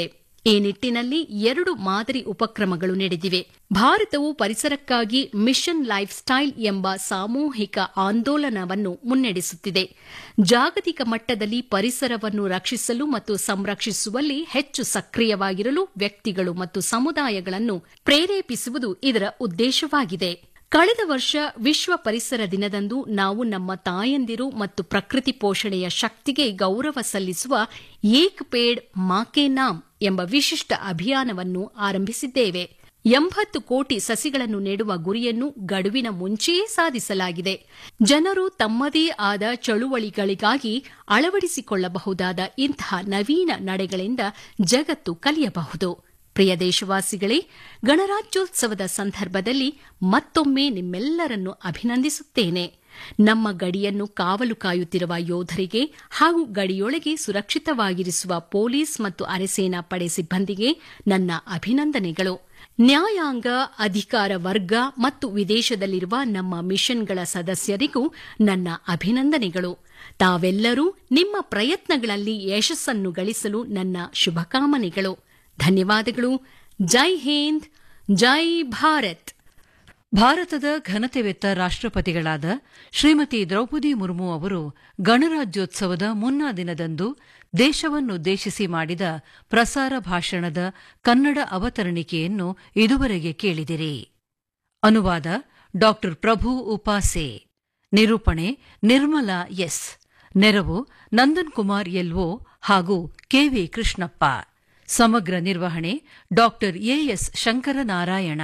ಈ ನಿಟ್ಟಿನಲ್ಲಿ ಎರಡು ಮಾದರಿ ಉಪಕ್ರಮಗಳು ನಡೆದಿವೆ ಭಾರತವು ಪರಿಸರಕ್ಕಾಗಿ ಮಿಷನ್ ಲೈಫ್ ಸ್ಟೈಲ್ ಎಂಬ ಸಾಮೂಹಿಕ ಆಂದೋಲನವನ್ನು ಮುನ್ನಡೆಸುತ್ತಿದೆ ಜಾಗತಿಕ ಮಟ್ಟದಲ್ಲಿ ಪರಿಸರವನ್ನು ರಕ್ಷಿಸಲು ಮತ್ತು ಸಂರಕ್ಷಿಸುವಲ್ಲಿ ಹೆಚ್ಚು ಸಕ್ರಿಯವಾಗಿರಲು ವ್ಯಕ್ತಿಗಳು ಮತ್ತು ಸಮುದಾಯಗಳನ್ನು ಪ್ರೇರೇಪಿಸುವುದು ಇದರ ಉದ್ದೇಶವಾಗಿದೆ ಕಳೆದ ವರ್ಷ ವಿಶ್ವ ಪರಿಸರ ದಿನದಂದು ನಾವು ನಮ್ಮ ತಾಯಂದಿರು ಮತ್ತು ಪ್ರಕೃತಿ ಪೋಷಣೆಯ ಶಕ್ತಿಗೆ ಗೌರವ ಸಲ್ಲಿಸುವ ಏಕ್ ಪೇಡ್ ಮಾಕೆ ನಾಮ್ ಎಂಬ ವಿಶಿಷ್ಟ ಅಭಿಯಾನವನ್ನು ಆರಂಭಿಸಿದ್ದೇವೆ ಎಂಬತ್ತು ಕೋಟಿ ಸಸಿಗಳನ್ನು ನೆಡುವ ಗುರಿಯನ್ನು ಗಡುವಿನ ಮುಂಚೆಯೇ ಸಾಧಿಸಲಾಗಿದೆ ಜನರು ತಮ್ಮದೇ ಆದ ಚಳುವಳಿಗಳಿಗಾಗಿ ಅಳವಡಿಸಿಕೊಳ್ಳಬಹುದಾದ ಇಂತಹ ನವೀನ ನಡೆಗಳಿಂದ ಜಗತ್ತು ಕಲಿಯಬಹುದು ಪ್ರಿಯ ದೇಶವಾಸಿಗಳೇ ಗಣರಾಜ್ಯೋತ್ಸವದ ಸಂದರ್ಭದಲ್ಲಿ ಮತ್ತೊಮ್ಮೆ ನಿಮ್ಮೆಲ್ಲರನ್ನು ಅಭಿನಂದಿಸುತ್ತೇನೆ ನಮ್ಮ ಗಡಿಯನ್ನು ಕಾವಲು ಕಾಯುತ್ತಿರುವ ಯೋಧರಿಗೆ ಹಾಗೂ ಗಡಿಯೊಳಗೆ ಸುರಕ್ಷಿತವಾಗಿರಿಸುವ ಪೊಲೀಸ್ ಮತ್ತು ಅರೆಸೇನಾ ಪಡೆ ಸಿಬ್ಬಂದಿಗೆ ನನ್ನ ಅಭಿನಂದನೆಗಳು ನ್ಯಾಯಾಂಗ ಅಧಿಕಾರ ವರ್ಗ ಮತ್ತು ವಿದೇಶದಲ್ಲಿರುವ ನಮ್ಮ ಮಿಷನ್ಗಳ ಸದಸ್ಯರಿಗೂ ನನ್ನ ಅಭಿನಂದನೆಗಳು ತಾವೆಲ್ಲರೂ ನಿಮ್ಮ ಪ್ರಯತ್ನಗಳಲ್ಲಿ ಯಶಸ್ಸನ್ನು ಗಳಿಸಲು ನನ್ನ ಶುಭಕಾಮನೆಗಳು ಧನ್ಯವಾದಗಳು ಜೈ ಹಿಂದ್ ಜೈ ಭಾರತ್ ಭಾರತದ ಘನತೆವೆತ್ತ ರಾಷ್ಟ್ರಪತಿಗಳಾದ ಶ್ರೀಮತಿ ದ್ರೌಪದಿ ಮುರ್ಮು ಅವರು ಗಣರಾಜ್ಯೋತ್ಸವದ ಮುನ್ನಾ ದಿನದಂದು ದೇಶವನ್ನುದ್ದೇಶಿಸಿ ಮಾಡಿದ ಪ್ರಸಾರ ಭಾಷಣದ ಕನ್ನಡ ಅವತರಣಿಕೆಯನ್ನು ಇದುವರೆಗೆ ಕೇಳಿದಿರಿ ಅನುವಾದ ಡಾ ಪ್ರಭು ಉಪಾಸೆ ನಿರೂಪಣೆ ನಿರ್ಮಲಾ ಎಸ್ ನೆರವು ನಂದನ್ ಕುಮಾರ್ ಎಲ್ಒ ಹಾಗೂ ಕೆವಿ ಕೃಷ್ಣಪ್ಪ ಸಮಗ್ರ ನಿರ್ವಹಣೆ ಡಾ ಎಎಸ್ ಶಂಕರನಾರಾಯಣ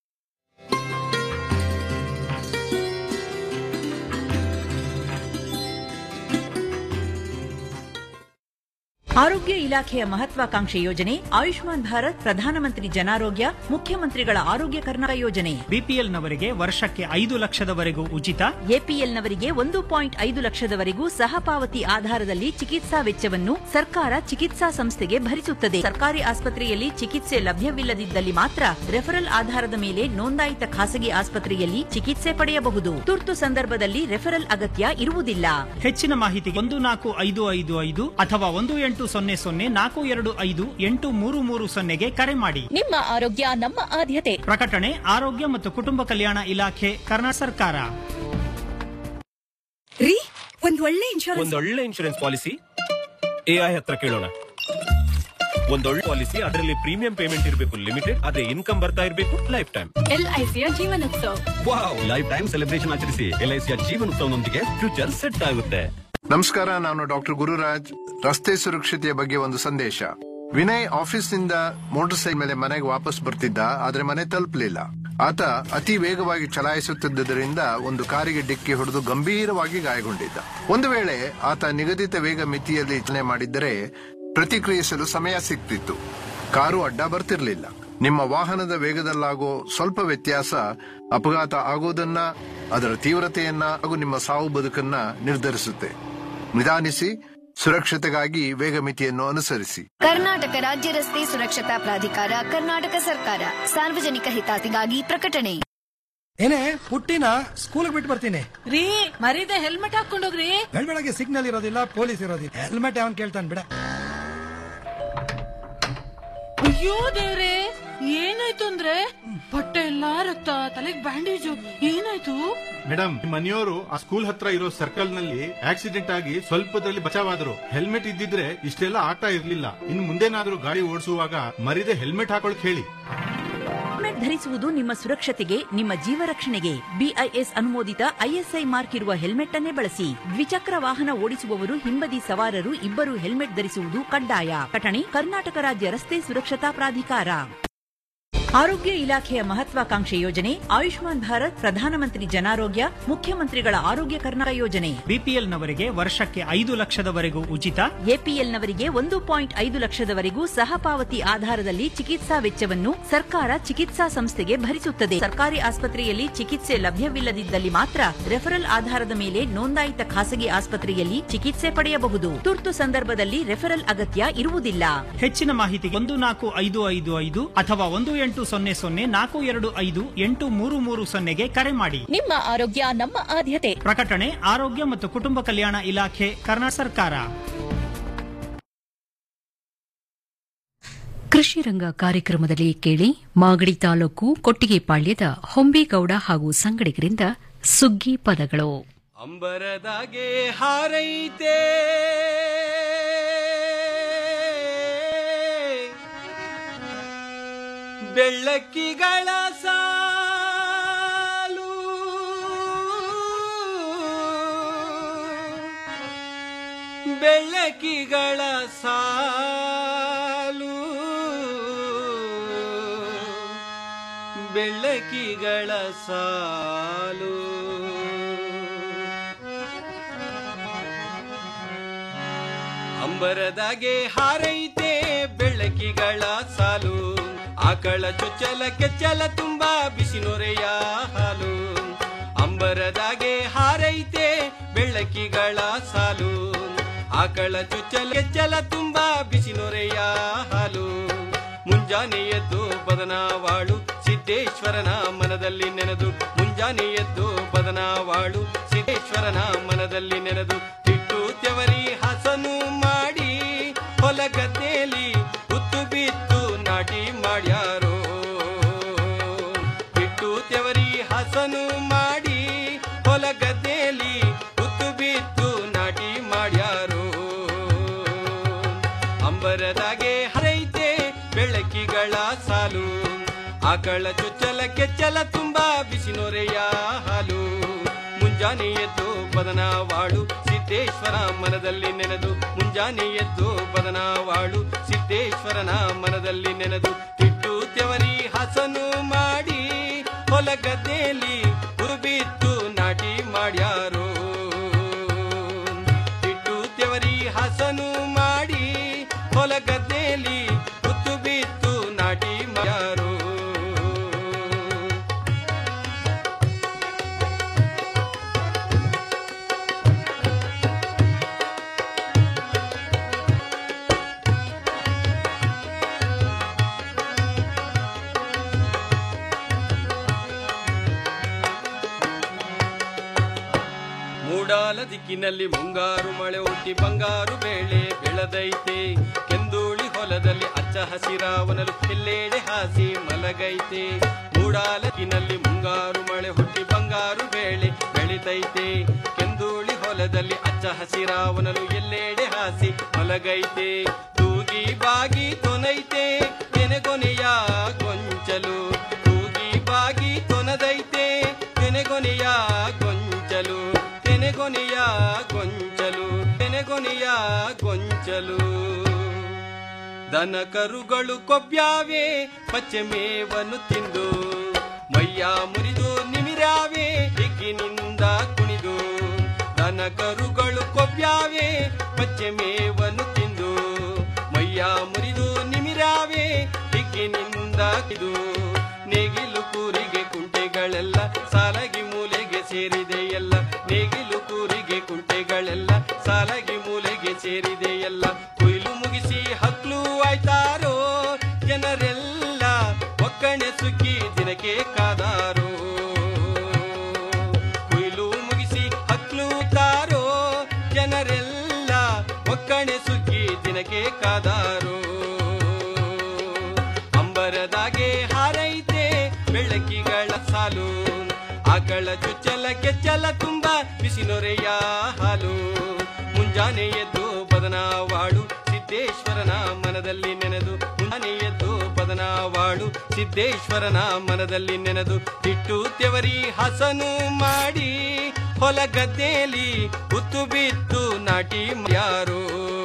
ಆರೋಗ್ಯ ಇಲಾಖೆಯ ಮಹತ್ವಾಕಾಂಕ್ಷೆ ಯೋಜನೆ ಆಯುಷ್ಮಾನ್ ಭಾರತ್ ಪ್ರಧಾನಮಂತ್ರಿ ಜನಾರೋಗ್ಯ ಮುಖ್ಯಮಂತ್ರಿಗಳ ಆರೋಗ್ಯ ಕರ್ನಾಟಕ ಯೋಜನೆ ಬಿಪಿಎಲ್ನವರಿಗೆ ವರ್ಷಕ್ಕೆ ಐದು ಲಕ್ಷದವರೆಗೂ ಉಚಿತ ಎಪಿಎಲ್ನವರಿಗೆ ಒಂದು ಪಾಯಿಂಟ್ ಐದು ಲಕ್ಷದವರೆಗೂ ಸಹಪಾವತಿ ಆಧಾರದಲ್ಲಿ ಚಿಕಿತ್ಸಾ ವೆಚ್ಚವನ್ನು ಸರ್ಕಾರ ಚಿಕಿತ್ಸಾ ಸಂಸ್ಥೆಗೆ ಭರಿಸುತ್ತದೆ ಸರ್ಕಾರಿ ಆಸ್ಪತ್ರೆಯಲ್ಲಿ ಚಿಕಿತ್ಸೆ ಲಭ್ಯವಿಲ್ಲದಿದ್ದಲ್ಲಿ ಮಾತ್ರ ರೆಫರಲ್ ಆಧಾರದ ಮೇಲೆ ನೋಂದಾಯಿತ ಖಾಸಗಿ ಆಸ್ಪತ್ರೆಯಲ್ಲಿ ಚಿಕಿತ್ಸೆ ಪಡೆಯಬಹುದು ತುರ್ತು ಸಂದರ್ಭದಲ್ಲಿ ರೆಫರಲ್ ಅಗತ್ಯ ಇರುವುದಿಲ್ಲ ಹೆಚ್ಚಿನ ಮಾಹಿತಿಗೆ ಒಂದು ನಾಲ್ಕು ಐದು ಐದು ಐದು ಅಥವಾ ಒಂದು ಎಂಟು ಸೊನ್ನೆ ಸೊನ್ನೆ ನಾಲ್ಕು ಎರಡು ಐದು ಎಂಟು ಮೂರು ಮೂರು ಸೊನ್ನೆಗೆ ಕರೆ ಮಾಡಿ ನಿಮ್ಮ ಆರೋಗ್ಯ ನಮ್ಮ ಆದ್ಯತೆ ಪ್ರಕಟಣೆ ಆರೋಗ್ಯ ಮತ್ತು ಕುಟುಂಬ ಕಲ್ಯಾಣ ಇಲಾಖೆ ಕರ್ನಾಟಕ ಸರ್ಕಾರ ರೀ ಒಂದ್ ಒಳ್ಳೆ ಇನ್ಶೂರೆನ್ಸ್ ಒಂದೊಳ್ಳೆ ಇನ್ಶೂರೆನ್ಸ್ ಪಾಲಿಸಿ ಎಐ ಹತ್ರ ಕೇಳೋಣ ಒಂದೊಳ್ಳೆ ಪಾಲಿಸಿ ಅದರಲ್ಲಿ ಪ್ರೀಮಿಯಂ ಪೇಮೆಂಟ್ ಇರಬೇಕು ಲಿಮಿಟೆಡ್ ಅದೇ ಇನ್ಕಮ್ ಬರ್ತಾ ಇರಬೇಕು ಲೈಫ್ ಟೈಮ್ ಎಲ್ಐಸಿಯ ಜೀವನೋತ್ಸವ ವಾವ್ ಲೈಫ್ ಟೈಮ್ ಸೆಲೆಬ್ರೇಷನ್ ಆಚರಿಸಿ ಎಲ್ಐಸಿಯ ಜೀವನೋತ್ಸವನೊಂದಿಗೆ ಫ್ಯೂಚರ್ ಸೆಟ್ ಆಗುತ್ತೆ ನಮಸ್ಕಾರ ನಾನು ಡಾಕ್ಟರ್ ಗುರುರಾಜ್ ರಸ್ತೆ ಸುರಕ್ಷತೆಯ ಬಗ್ಗೆ ಒಂದು ಸಂದೇಶ ವಿನಯ್ ಆಫೀಸ್ನಿಂದ ಮೋಟಾರ್ ಸೈಕಲ್ ಮೇಲೆ ಮನೆಗೆ ವಾಪಸ್ ಬರ್ತಿದ್ದ ಆದ್ರೆ ಮನೆ ತಲುಪಲಿಲ್ಲ ಆತ ಅತಿ ವೇಗವಾಗಿ ಚಲಾಯಿಸುತ್ತಿದ್ದರಿಂದ ಒಂದು ಕಾರಿಗೆ ಡಿಕ್ಕಿ ಹೊಡೆದು ಗಂಭೀರವಾಗಿ ಗಾಯಗೊಂಡಿದ್ದ ಒಂದು ವೇಳೆ ಆತ ನಿಗದಿತ ವೇಗ ಮಿತಿಯಲ್ಲಿ ಚಲನೆ ಮಾಡಿದ್ದರೆ ಪ್ರತಿಕ್ರಿಯಿಸಲು ಸಮಯ ಸಿಗ್ತಿತ್ತು ಕಾರು ಅಡ್ಡ ಬರ್ತಿರ್ಲಿಲ್ಲ ನಿಮ್ಮ ವಾಹನದ ವೇಗದಲ್ಲಾಗೋ ಸ್ವಲ್ಪ ವ್ಯತ್ಯಾಸ ಅಪಘಾತ ಆಗೋದನ್ನ ಅದರ ತೀವ್ರತೆಯನ್ನ ಹಾಗೂ ನಿಮ್ಮ ಸಾವು ಬದುಕನ್ನ ನಿರ್ಧರಿಸುತ್ತೆ ನಿಧಾನಿಸಿ ಸುರಕ್ಷತೆಗಾಗಿ ವೇಗ ಮಿತಿಯನ್ನು ಅನುಸರಿಸಿ ಕರ್ನಾಟಕ ರಾಜ್ಯ ರಸ್ತೆ ಸುರಕ್ಷತಾ ಪ್ರಾಧಿಕಾರ ಕರ್ನಾಟಕ ಸರ್ಕಾರ ಸಾರ್ವಜನಿಕ ಹಿತಾಸಕ್ತಿಗಾಗಿ ಪ್ರಕಟಣೆ ಏನೇ ಪುಟ್ಟಿನ ಸ್ಕೂಲ್ ಬಿಟ್ಟು ಬರ್ತೀನಿ ರೀ ಮರೀದೆ ಹೆಲ್ಮೆಟ್ ಹಾಕೊಂಡೋಗ್ರಿ ಬೆಳಗ್ಗೆ ಸಿಗ್ನಲ್ ಇರೋದಿಲ್ಲ ಪೊಲೀಸ್ ಇರೋದಿಲ್ಲ ಹೆಲ್ಮೆಟ್ ಅವನ್ ಕೇಳ್ತಾನೆ ಬಿಡ ಅಯ್ಯೋ ದೇವ್ರೆ ಏನಾಯ್ತು ಅಂದ್ರೆ ಬಟ್ಟೆ ಎಲ್ಲಾ ರಕ್ತ ತಲೆಗ್ ಬ್ಯಾಂಡೇಜು ಏನಾಯ್ತು ಮೇಡಮ್ ಮನೆಯವರು ಆ ಸ್ಕೂಲ್ ಹತ್ರ ಇರೋ ಸರ್ಕಲ್ ನಲ್ಲಿ ಆಕ್ಸಿಡೆಂಟ್ ಆಗಿ ಸ್ವಲ್ಪದಲ್ಲಿ ಬಚಾವಾದ್ರು ಹೆಲ್ಮೆಟ್ ಇದ್ದಿದ್ರೆ ಇಷ್ಟೆಲ್ಲ ಆಗ್ತಾ ಇರ್ಲಿಲ್ಲ ಇನ್ ಮುಂದೇನಾದ್ರೂ ಗಾಡಿ ಓಡಿಸುವಾಗ ಮರಿದೆ ಹೆಲ್ಮೆಟ್ ಹಾಕೊಳಕ್ ಹೇಳಿ ಹೆಲ್ಮೆಟ್ ಧರಿಸುವುದು ನಿಮ್ಮ ಸುರಕ್ಷತೆಗೆ ನಿಮ್ಮ ಜೀವ ರಕ್ಷಣೆಗೆ ಬಿಐಎಸ್ ಅನುಮೋದಿತ ಐಎಸ್ಐ ಮಾರ್ಕ್ ಇರುವ ಹೆಲ್ಮೆಟ್ ಅನ್ನೇ ಬಳಸಿ ದ್ವಿಚಕ್ರ ವಾಹನ ಓಡಿಸುವವರು ಹಿಂಬದಿ ಸವಾರರು ಇಬ್ಬರು ಹೆಲ್ಮೆಟ್ ಧರಿಸುವುದು ಕಡ್ಡಾಯ ಕಟಣೆ ಕರ್ನಾಟಕ ರಾಜ್ಯ ರಸ್ತೆ ಸುರಕ್ಷತಾ ಪ್ರಾಧಿಕಾರ ಆರೋಗ್ಯ ಇಲಾಖೆಯ ಮಹತ್ವಾಕಾಂಕ್ಷೆ ಯೋಜನೆ ಆಯುಷ್ಮಾನ್ ಭಾರತ್ ಪ್ರಧಾನಮಂತ್ರಿ ಜನಾರೋಗ್ಯ ಮುಖ್ಯಮಂತ್ರಿಗಳ ಆರೋಗ್ಯ ಕರ್ನಾಟಕ ಯೋಜನೆ ಬಿಪಿಎಲ್ನವರಿಗೆ ವರ್ಷಕ್ಕೆ ಐದು ಲಕ್ಷದವರೆಗೂ ಉಚಿತ ಎಪಿಎಲ್ನವರಿಗೆ ಒಂದು ಪಾಯಿಂಟ್ ಐದು ಲಕ್ಷದವರೆಗೂ ಸಹಪಾವತಿ ಆಧಾರದಲ್ಲಿ ಚಿಕಿತ್ಸಾ ವೆಚ್ಚವನ್ನು ಸರ್ಕಾರ ಚಿಕಿತ್ಸಾ ಸಂಸ್ಥೆಗೆ ಭರಿಸುತ್ತದೆ ಸರ್ಕಾರಿ ಆಸ್ಪತ್ರೆಯಲ್ಲಿ ಚಿಕಿತ್ಸೆ ಲಭ್ಯವಿಲ್ಲದಿದ್ದಲ್ಲಿ ಮಾತ್ರ ರೆಫರಲ್ ಆಧಾರದ ಮೇಲೆ ನೋಂದಾಯಿತ ಖಾಸಗಿ ಆಸ್ಪತ್ರೆಯಲ್ಲಿ ಚಿಕಿತ್ಸೆ ಪಡೆಯಬಹುದು ತುರ್ತು ಸಂದರ್ಭದಲ್ಲಿ ರೆಫರಲ್ ಅಗತ್ಯ ಇರುವುದಿಲ್ಲ ಹೆಚ್ಚಿನ ಮಾಹಿತಿಗೆ ಒಂದು ನಾಲ್ಕು ಐದು ಐದು ಐದು ಅಥವಾ ಒಂದು ಎಂಟು ಸೊನ್ನೆ ಸೊನ್ನೆ ನಾಲ್ಕು ಎರಡು ಐದು ಎಂಟು ಮೂರು ಮೂರು ಸೊನ್ನೆಗೆ ಕರೆ ಮಾಡಿ ನಿಮ್ಮ ಆರೋಗ್ಯ ನಮ್ಮ ಆದ್ಯತೆ ಪ್ರಕಟಣೆ ಆರೋಗ್ಯ ಮತ್ತು ಕುಟುಂಬ ಕಲ್ಯಾಣ ಇಲಾಖೆ ಕರ್ನಾಟಕ ಸರ್ಕಾರ ಕೃಷಿ ರಂಗ ಕಾರ್ಯಕ್ರಮದಲ್ಲಿ ಕೇಳಿ ಮಾಗಡಿ ತಾಲೂಕು ಕೊಟ್ಟಿಗೆಪಾಳ್ಯದ ಹೊಂಬೇಗೌಡ ಹಾಗೂ ಸಂಗಡಿಗರಿಂದ ಸುಗ್ಗಿ ಪದಗಳು ಅಂಬರದಾಗೆ ಹಾರೈತೆ ಬೆಳ್ಳಕ್ಕಿಗಳ ಸಾಲು ಬೆಳ್ಳಕ್ಕಿಗಳ ಸಾಲು ಬೆಳ್ಳಕ್ಕಿಗಳ ಸಾಲು ಅಂಬರದಾಗೆ ಹಾರೈತೆ ಬೆಳಕಿಗಳ ಸಾಲು ಆಕಳ ಚೊಚ್ಚಲ ಕೆಚ್ಚಲ ತುಂಬಾ ಬಿಸಿ ನೊರೆಯ ಹಾಲು ಅಂಬರದಾಗೆ ಹಾರೈತೆ ಬೆಳಕಿಗಳ ಸಾಲು ಆಕಳ ಚೊಚ್ಚಲ ಕೆಚ್ಚಲ ತುಂಬಾ ಬಿಸಿ ನೊರೆಯ ಹಾಲು ಮುಂಜಾನೆ ಎದ್ದು ಬದನಾವಾಳು ಸಿದ್ದೇಶ್ವರನ ಮನದಲ್ಲಿ ನೆನೆದು ಮುಂಜಾನೆ ಎದ್ದು ಬದನಾವಾಳು ಸಿದ್ದೇಶ್ವರನ ಮನದಲ್ಲಿ ನೆನೆದು ತಿಟ್ಟು ತೆವರಿ ಹಸನು ಮಾಡಿ ಹೊಲ ಗದ್ದೆಯಲ್ಲಿ ಉತ್ತು ಬಿತ್ತು ನಾಟಿ ಮಾಡ್ಯಾರೋ ತಿಟ್ಟು ತೆವರಿ ಹಸನು ಮಾಡಿ ಹೊಲ ಗದ್ದೆಯಲ್ಲಿ ಉತ್ತು ಬಿತ್ತು ನಾಟಿ ಮಾಡ್ಯಾರೋ ಅಂಬರದಾಗೆ ಹರೈತೆ ಬೆಳಕಿಗಳ ಸಾಲು ಆಕಳ ಚೊಚ್ಚಲ ಕೆಚ್ಚಲ ತುಂಬಾ ಬಿಸಿ ನೊರೆಯ ಹಾಲು ಮುಂಜಾನೆ ಎದ್ದು ಬದನಾವಾಳು ಸಿದ್ದೇಶ್ವರ ಮನದಲ್ಲಿ ನೆನೆದು ಮುಂಜಾನೆ ಎದ್ದು ಬದನಾವಾಳು ಸಿದ್ದೇಶ್ವರನ ಮನದಲ್ಲಿ ನೆನೆದು ತಿಟ್ಟು ತೆವರಿ ಹಸನು ಮಾಡಿ ಹೊಲ ಗದ್ದೆಯಲ್ಲಿ ಉರುಬಿತ್ತು ನಾಟಿ ಮಾಡ್ಯಾರೋ ತಿಟ್ಟು ತೆವರಿ ಹಸನು ಮಾಡಿ ಹೊಲ ಗದ್ದೆಯಲ್ಲಿ ಉತ್ತು ಬಿತ್ತು ನಾಟಿ ಮಾಡ್ಯಾರೋ ಮೂಡಾಲ ದಿಕ್ಕಿನಲ್ಲಿ ಮುಂಗಾರು ಮಳೆ ಹುಟ್ಟಿ ಬಂಗಾರು ಬೇಳೆ ಬೆಳೆದೈತೆ ಕೆಂದೂಳಿ ಹೊಲದಲ್ಲಿ ಅಚ್ಚ ಹಸಿರಾವನಲು ಎಲ್ಲೆಡೆ ಹಾಸಿ ಮಲಗೈತೆ ಮೂಡಾಲ ದಿಕ್ಕಿನಲ್ಲಿ ಮುಂಗಾರು ಮಳೆ ಹುಟ್ಟಿ ಬಂಗಾರು ಬೇಳೆ ಬೆಳಿತೈತೆ ಕೆಂದೂಳಿ ಹೊಲದಲ್ಲಿ ಅಚ್ಚ ಹಸಿರಾವನಲು ಎಲ್ಲೆಡೆ ಹಾಸಿ ಮಲಗೈತೆ ತೂಗಿ ಬಾಗಿ ತೊನೈತೆ ತೆನೆಗೊನೆಯ ಗೊಂಚಲು ತೂಗಿ ಬಾಗಿ ತೊನದೈತೆ ತೆನೆಗೊನೆಯ ಗೊಂಚಲು ತೆನೆಗೊನೆಯ ಗೊಂಚಲು ತೆನೆಗೊನೆಯ ಗೊಂಚಲು ದನ ಕರುಗಳು ಕೊಬ್ಬ್ಯಾವೆ ಪಚ್ಚೆ ಮೇವನ್ನು ತಿಂದು ಮೈಯ ಮುರಿದು ನಿಮಿರಾವೆ ಹಿಗ್ಗಿನಿಂದ ಕುಣಿದು ದನ ಕರುಗಳು ಕೊಬ್ಬ್ಯಾವೆ ಪಚ್ಚೆ ಮೇವನ್ನು ತಿಂದು ಮೈಯ ಮುರಿದು ನಿಮಿರಾವೆ ಹಿಗ್ಗಿನಿಂದ ಕಿದು ನೇಗಿಲು ಕೂರಿಗೆ ಕುಂಟೆಗಳೆಲ್ಲ ಸಾಲಗಿ ಮೂಲೆಗೆ ಸೇರಿದೆ ಎಲ್ಲ ನೇಗಿಲು ಕೂರಿಗೆ ಕುಂಟೆಗಳೆಲ್ಲ ಸಾಲಗಿ ಮೂಲೆಗೆ ಸೇರಿದೆ ಎಲ್ಲ ಕೊಯ್ಲು ಮುಗಿಸಿ ಹಕ್ಲು ಆಯ್ತಾರೋ ಜನರೆಲ್ಲ ಒಕ್ಕಣೆ ಸುಗ್ಗಿ ದಿನಕ್ಕೆ ಕಾದಾರೋ ಕೊಯ್ಲು ಮುಗಿಸಿ ಹಕ್ಲು ತಾರೋ ಜನರೆಲ್ಲ ಒಕ್ಕಣೆ ಸುಗ್ಗಿ ದಿನಕ್ಕೆ ಕಾದಾರೋ ಅಂಬರದಾಗೆ ಹಾರೈತೆ ಬೆಳಕಿಗಳ ಸಾಲು ಆಕಳ ಚುಚ್ಚಲ ಕೆಚ್ಚಲ ತುಂಬ ಬಿಸಿ ನೊರೆಯ ಹಾಲು ಮುಂಜಾನೆ ಎದ್ದು ಬದನಾವಾಳು ಸಿದ್ದೇಶ್ವರನ ಮನದಲ್ಲಿ ನೆನೆದು ಮುಂಜಾನೆ ಎದ್ದು ಬದನಾವಾಳು ಸಿದ್ದೇಶ್ವರನ ಮನದಲ್ಲಿ ನೆನೆದು ತಿಟ್ಟು ತೆವರಿ ಹಸನು ಮಾಡಿ ಹೊಲ ಗದ್ದೆಯಲ್ಲಿ ಉತ್ತು ಬಿತ್ತು ನಾಟಿ ಯಾರೋ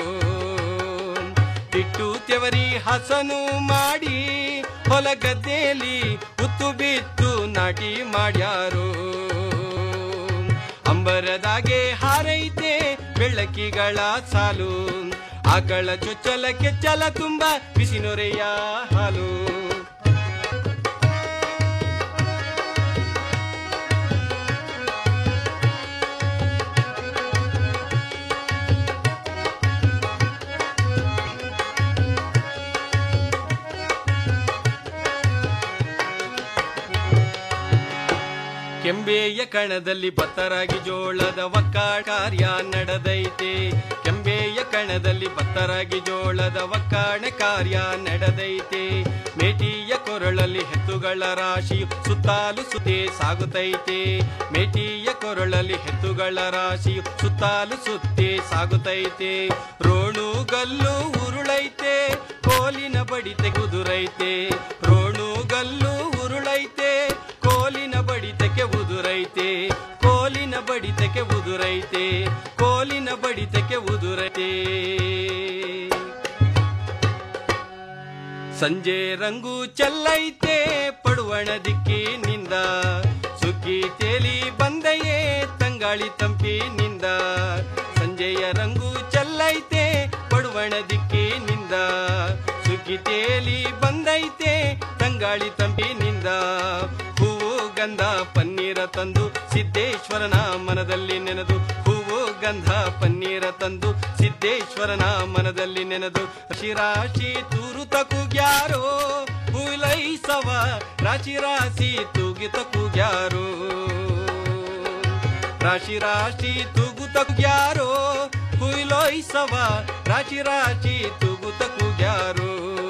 ತಿಟ್ಟು ತೆವರಿ ಹಸನು ಮಾಡಿ ಹೊಲ ಗದ್ದೆಯಲ್ಲಿ ಉತ್ತು ಬಿತ್ತು ನಾಟಿ ಮಾಡ್ಯಾರೋ ಅಂಬರದಾಗೆ ಹಾರೈತೆ ಬೆಳಕಿಗಳ ಸಾಲು ಆಕಳ ಚೊಚ್ಚಲ ಕೆಚ್ಚಲ ತುಂಬ ಬಿಸಿ ನೊರೆಯ ಹಾಲು ಕೆಂಬೆಯ ಕಣದಲ್ಲಿ ಭತ್ತರಾಗಿ ಜೋಳದ ಒಕ್ಕ ಕಾರ್ಯ ನಡೆದೈತೆ ಕೆಂಬೆ ನಿಂಬೆಯ ಕಣದಲ್ಲಿ ಭತ್ತರಾಗಿ ಜೋಳದ ಒಕ್ಕಾಣೆ ಕಾರ್ಯ ನಡೆದೈತೆ ಮೇಟಿಯ ಕೊರಳಲ್ಲಿ ಹೆತ್ತುಗಳ ರಾಶಿಯು ಸುತ್ತಾಲು ಸುತ್ತೇ ಸಾಗುತ್ತೈತೆ ಮೇಟಿಯ ಕೊರಳಲ್ಲಿ ಹೆತ್ತುಗಳ ರಾಶಿಯು ಸುತ್ತಾಲು ಸುತ್ತೇ ಸಾಗುತ್ತೈತೆ ರೋಣು ಗಲ್ಲು ಉರುಳೈತೆ ಕೋಲಿನ ಬಡಿತೆ ಕುದುರೈತೆ ರೋಣು ಗಲ್ಲು ಉರುಳೈತೆ ಕೋಲಿನ ಬಡಿತಕ್ಕೆ ಉದುರೈತೆ ಕೋಲಿನ ಬಡಿತಕ್ಕೆ ಉದುರೈತೆ ಕೋಲಿನ ಬಡಿತಕ್ಕೆ ಉದುರೈತೆ ಸಂಜೆ ರಂಗು ಚೆಲ್ಲೈತೆ ಪಡುವಣ ದಿಕ್ಕಿನಿಂದ ಸುಗ್ಗಿ ತೇಲಿ ಬಂದಯೇ ತಂಗಾಳಿ ತಂಪಿನಿಂದ ಸಂಜೆಯ ರಂಗು ಚೆಲ್ಲೈತೆ ಪಡುವಣ ದಿಕ್ಕಿನಿಂದ ಸುಗ್ಗಿ ತೇಲಿ ಬಂದೈತೆ ತಂಗಾಳಿ ತಂಪಿನಿಂದ ಹೂವು ಗಂಧ ಪನ್ನೀರ ತಂದು ಸಿದ್ದೇಶ್ವರನ ಮನದಲ್ಲಿ ನೆನೆದು ಹೂವು ಗಂಧ ಪನ್ನೀರ ತಂದು ಸಿದ್ದೇಶ್ವರನ ಮನದಲ್ಲಿ ನೆನೆದು ರಾಶಿ ರಾಶಿ ತೂರುತ ಕೂಗ್ಯಾರೋ ಹುಲೈಸವ ರಾಶಿ ರಾಶಿ ತೂಗಿತ ಕೂಗ್ಯಾರೋ ರಾಶಿ ರಾಶಿ ತೂಗುತ ಕೂಗ್ಯಾರೋ ಹುಯ್ಲೋಯ್ಸವ ರಾಶಿ ರಾಶಿ ತೂಗುತ ಕೂಗ್ಯಾರೋ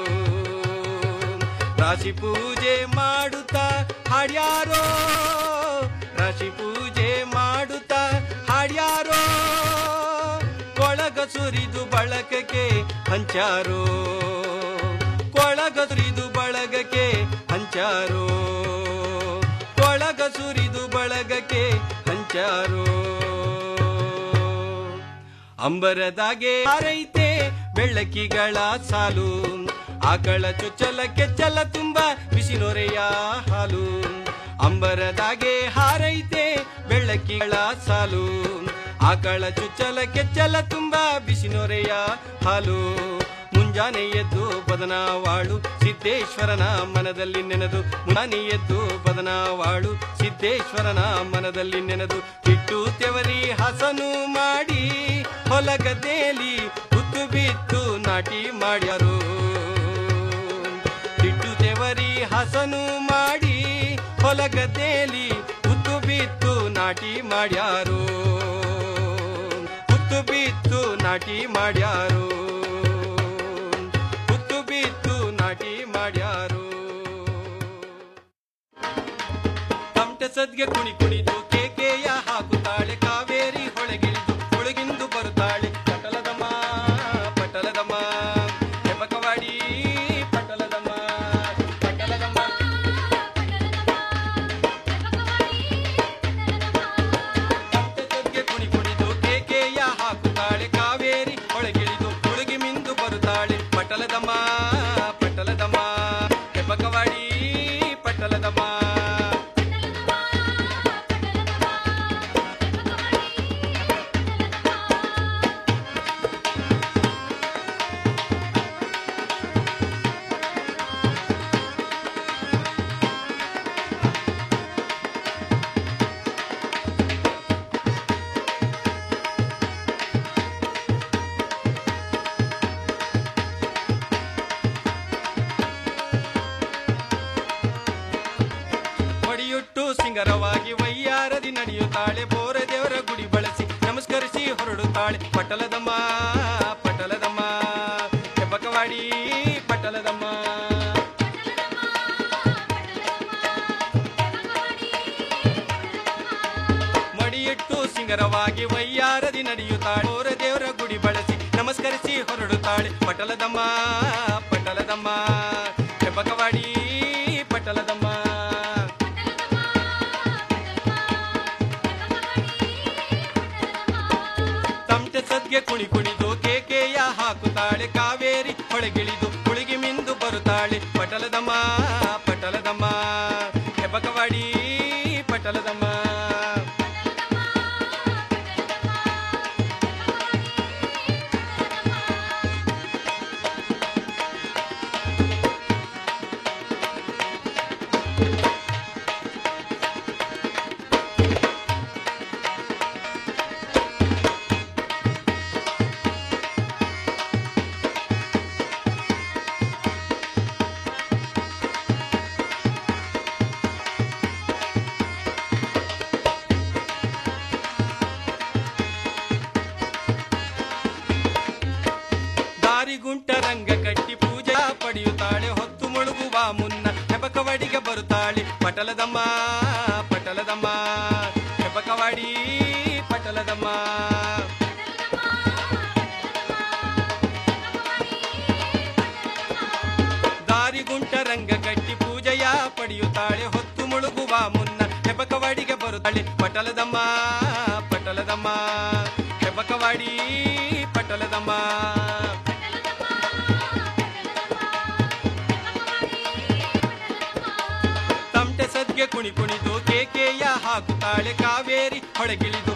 ರಾಶಿ ಪೂಜೆ ಮಾಡುತ್ತಾ ಹಾಡ್ಯಾರೋ ರಾಶಿ ಪೂಜೆ ಮಾಡುತ್ತಾ ಹಾಡ್ಯಾರೋ ಕೊಳಗ ಸುರಿದು ಬಳಗಕ್ಕೆ ಹಂಚಾರೋ ಕೊಳಗ ಸುರಿದು ಬಳಗಕ್ಕೆ ಹಂಚಾರೋ ಕೊಳಗ ಸುರಿದು ಬಳಗಕ್ಕೆ ಹಂಚಾರೋ ಅಂಬರದಾಗೆ ಹಾರೈತೆ ಬೆಳ್ಳಕ್ಕಿಗಳ ಸಾಲು ಆಕಳ ಚೊಚ್ಚಲ ಕೆಚ್ಚಲ ತುಂಬ ಬಿಸಿ ನೊರೆಯ ಹಾಲು ಅಂಬರದಾಗೆ ಹಾರೈತೆ ಬೆಳ್ಳಕ್ಕಿಗಳ ಸಾಲು ಆಕಳ ಚುಚ್ಚಲ ಕೆಚ್ಚಲ ತುಂಬ ಬಿಸಿ ನೊರೆಯ ಹಾಲು ಮುಂಜಾನೆ ಎದ್ದು ಬದನಾವಾಳು ಸಿದ್ದೇಶ್ವರನ ಮನದಲ್ಲಿ ನೆನೆದು ಮುಂಜಾನೆ ಎದ್ದು ಬದನಾವಾಳು ಸಿದ್ದೇಶ್ವರನ ಮನದಲ್ಲಿ ನೆನೆದು ಹಿಟ್ಟು ತೆವರಿ ಹಸನು ಮಾಡಿ ಹೊಲಗದ್ದೇಲಿ ಹುತ್ತು ಬಿತ್ತು ನಾಟಿ ಮಾಡ್ಯಾರು ಹಿಟ್ಟು ತೆವರಿ ಹಸನು ಮಾಡಿ ಹೊಲಗದ್ದೇಲಿ ಹುತ್ತು ಬಿತ್ತು ನಾಟಿ ಮಾಡ್ಯಾರು ಹುತ್ತು ಬಿತ್ತು ನಾಟಿ ಮಾಡ್ಯಾರು ಹುತ್ತು ಬಿತ್ತು ನಾಟಿ ಮಾಡ್ಯಾರು ತಮಟೆ ಸದ್ಗೆ ಕುಣಿ ಕುಣಿದು ಕೇಕೆಯ ಹಾಕುತ್ತಾಳೆ ಕಾವೇರಿ ಹೊಳಗಿಳಿದು ಹೊಳಗಿಂದು ಬರುತ್ತಾಳೆ ಪಟಲದಮ್ಮ ಪಟಲದಮ್ಮ ಹೆಬಕವಾಡಿ ಪಟಲದಮ್ಮ ಪಟಲದಮ್ಮ ತಮಟೆ ಕುಣಿ ಕುಣಿದು ಕೇಕೆಯ ಹಾಕುತ್ತಾಳೆ ಕಾವೇರಿ ಹೊಳಗಿಳಿದು ಹುಳುಗಿ ಮಿಂದು ಬರುತ್ತಾಳೆ ಪಟಲದಮ್ಮ ಪಟಲದಮ್ಮ ಹೆಬಕವಾಡಿ ಪಟಲದಮ್ಮ ಹೊಡಿಯುಟ್ಟು ಸಿಂಗರವಾಗಿ ವೈಯಾರದಿ ನಡೆಯುತ್ತಾಳೆ ಬೋರ ದೇವರ ಗುಡಿ ಬಳಸಿ ನಮಸ್ಕರಿಸಿ ಹೊರಡುತ್ತಾಳೆ ಪಟಲದಮ್ಮ ಪಟಲದಮ್ಮ ಹೆಬ್ಬಕವಾಡಿ ಪಟಲದಮ್ಮ ಮಡಿಯಿಟ್ಟು ಸಿಂಗರವಾಗಿ ವೈಯಾರದಿ ನಡೆಯುತ್ತಾಳೆ ಬೋರ ದೇವರ ಗುಡಿ ಬಳಸಿ ನಮಸ್ಕರಿಸಿ ಹೊರಡುತ್ತಾಳೆ ಪಟಲದಮ್ಮ ಪಟಲದಮ್ಮ ಹೆಬ್ಬಕವಾಡಿ ಪಟಲದಮ್ಮ ತಮಟೆ ಸದ್ಗೆ ಕುಣಿ ಕುಣಿದು ಕೇಕೆಯ ಹಾಕುತ್ತಾಳೆ ಕಾವೇರಿ ಹೊಳಗಿಳಿದು ಹುಳಿಗಿ ಮಿಂದು ಬರುತ್ತಾಳೆ ಪಟಲದಮ್ಮ ಪಟಲದಮ್ಮ ಹೆಬಕವಾಡಿ ಪಟಲದಮ್ಮ ಮುನ್ನ ಹೆಬಕವಾಡಿಗೆ ಬರುತ್ತಾಳೆ ಪಟಲದಮ್ಮ ಪಟಲದಮ್ಮ ಹೆಬಕವಾಡಿ ಪಟಲದಮ್ಮ ದಾರಿಗುಂಟ ರಂಗ ಕಟ್ಟಿ ಪೂಜೆಯ ಪಡೆಯುತ್ತಾಳೆ ಹೊತ್ತು ಮುಳುಗುವ ಮುನ್ನ ಹೆಬಕವಾಡಿಗೆ ಬರುತ್ತಾಳೆ ಪಟಲದಮ್ಮ ಪಟಲದಮ್ಮ ಹೆಬಕವಾಡಿ ಪಟಲದಮ್ಮ ತಮಟೆ ಸದ್ಗೆ ಕುಣಿ ಕುಣಿದು ಕೇಕೆಯ ಹಾಕುತ್ತಾಳೆ ಕಾವೇರಿ ಹೊಳಗಿಳಿದು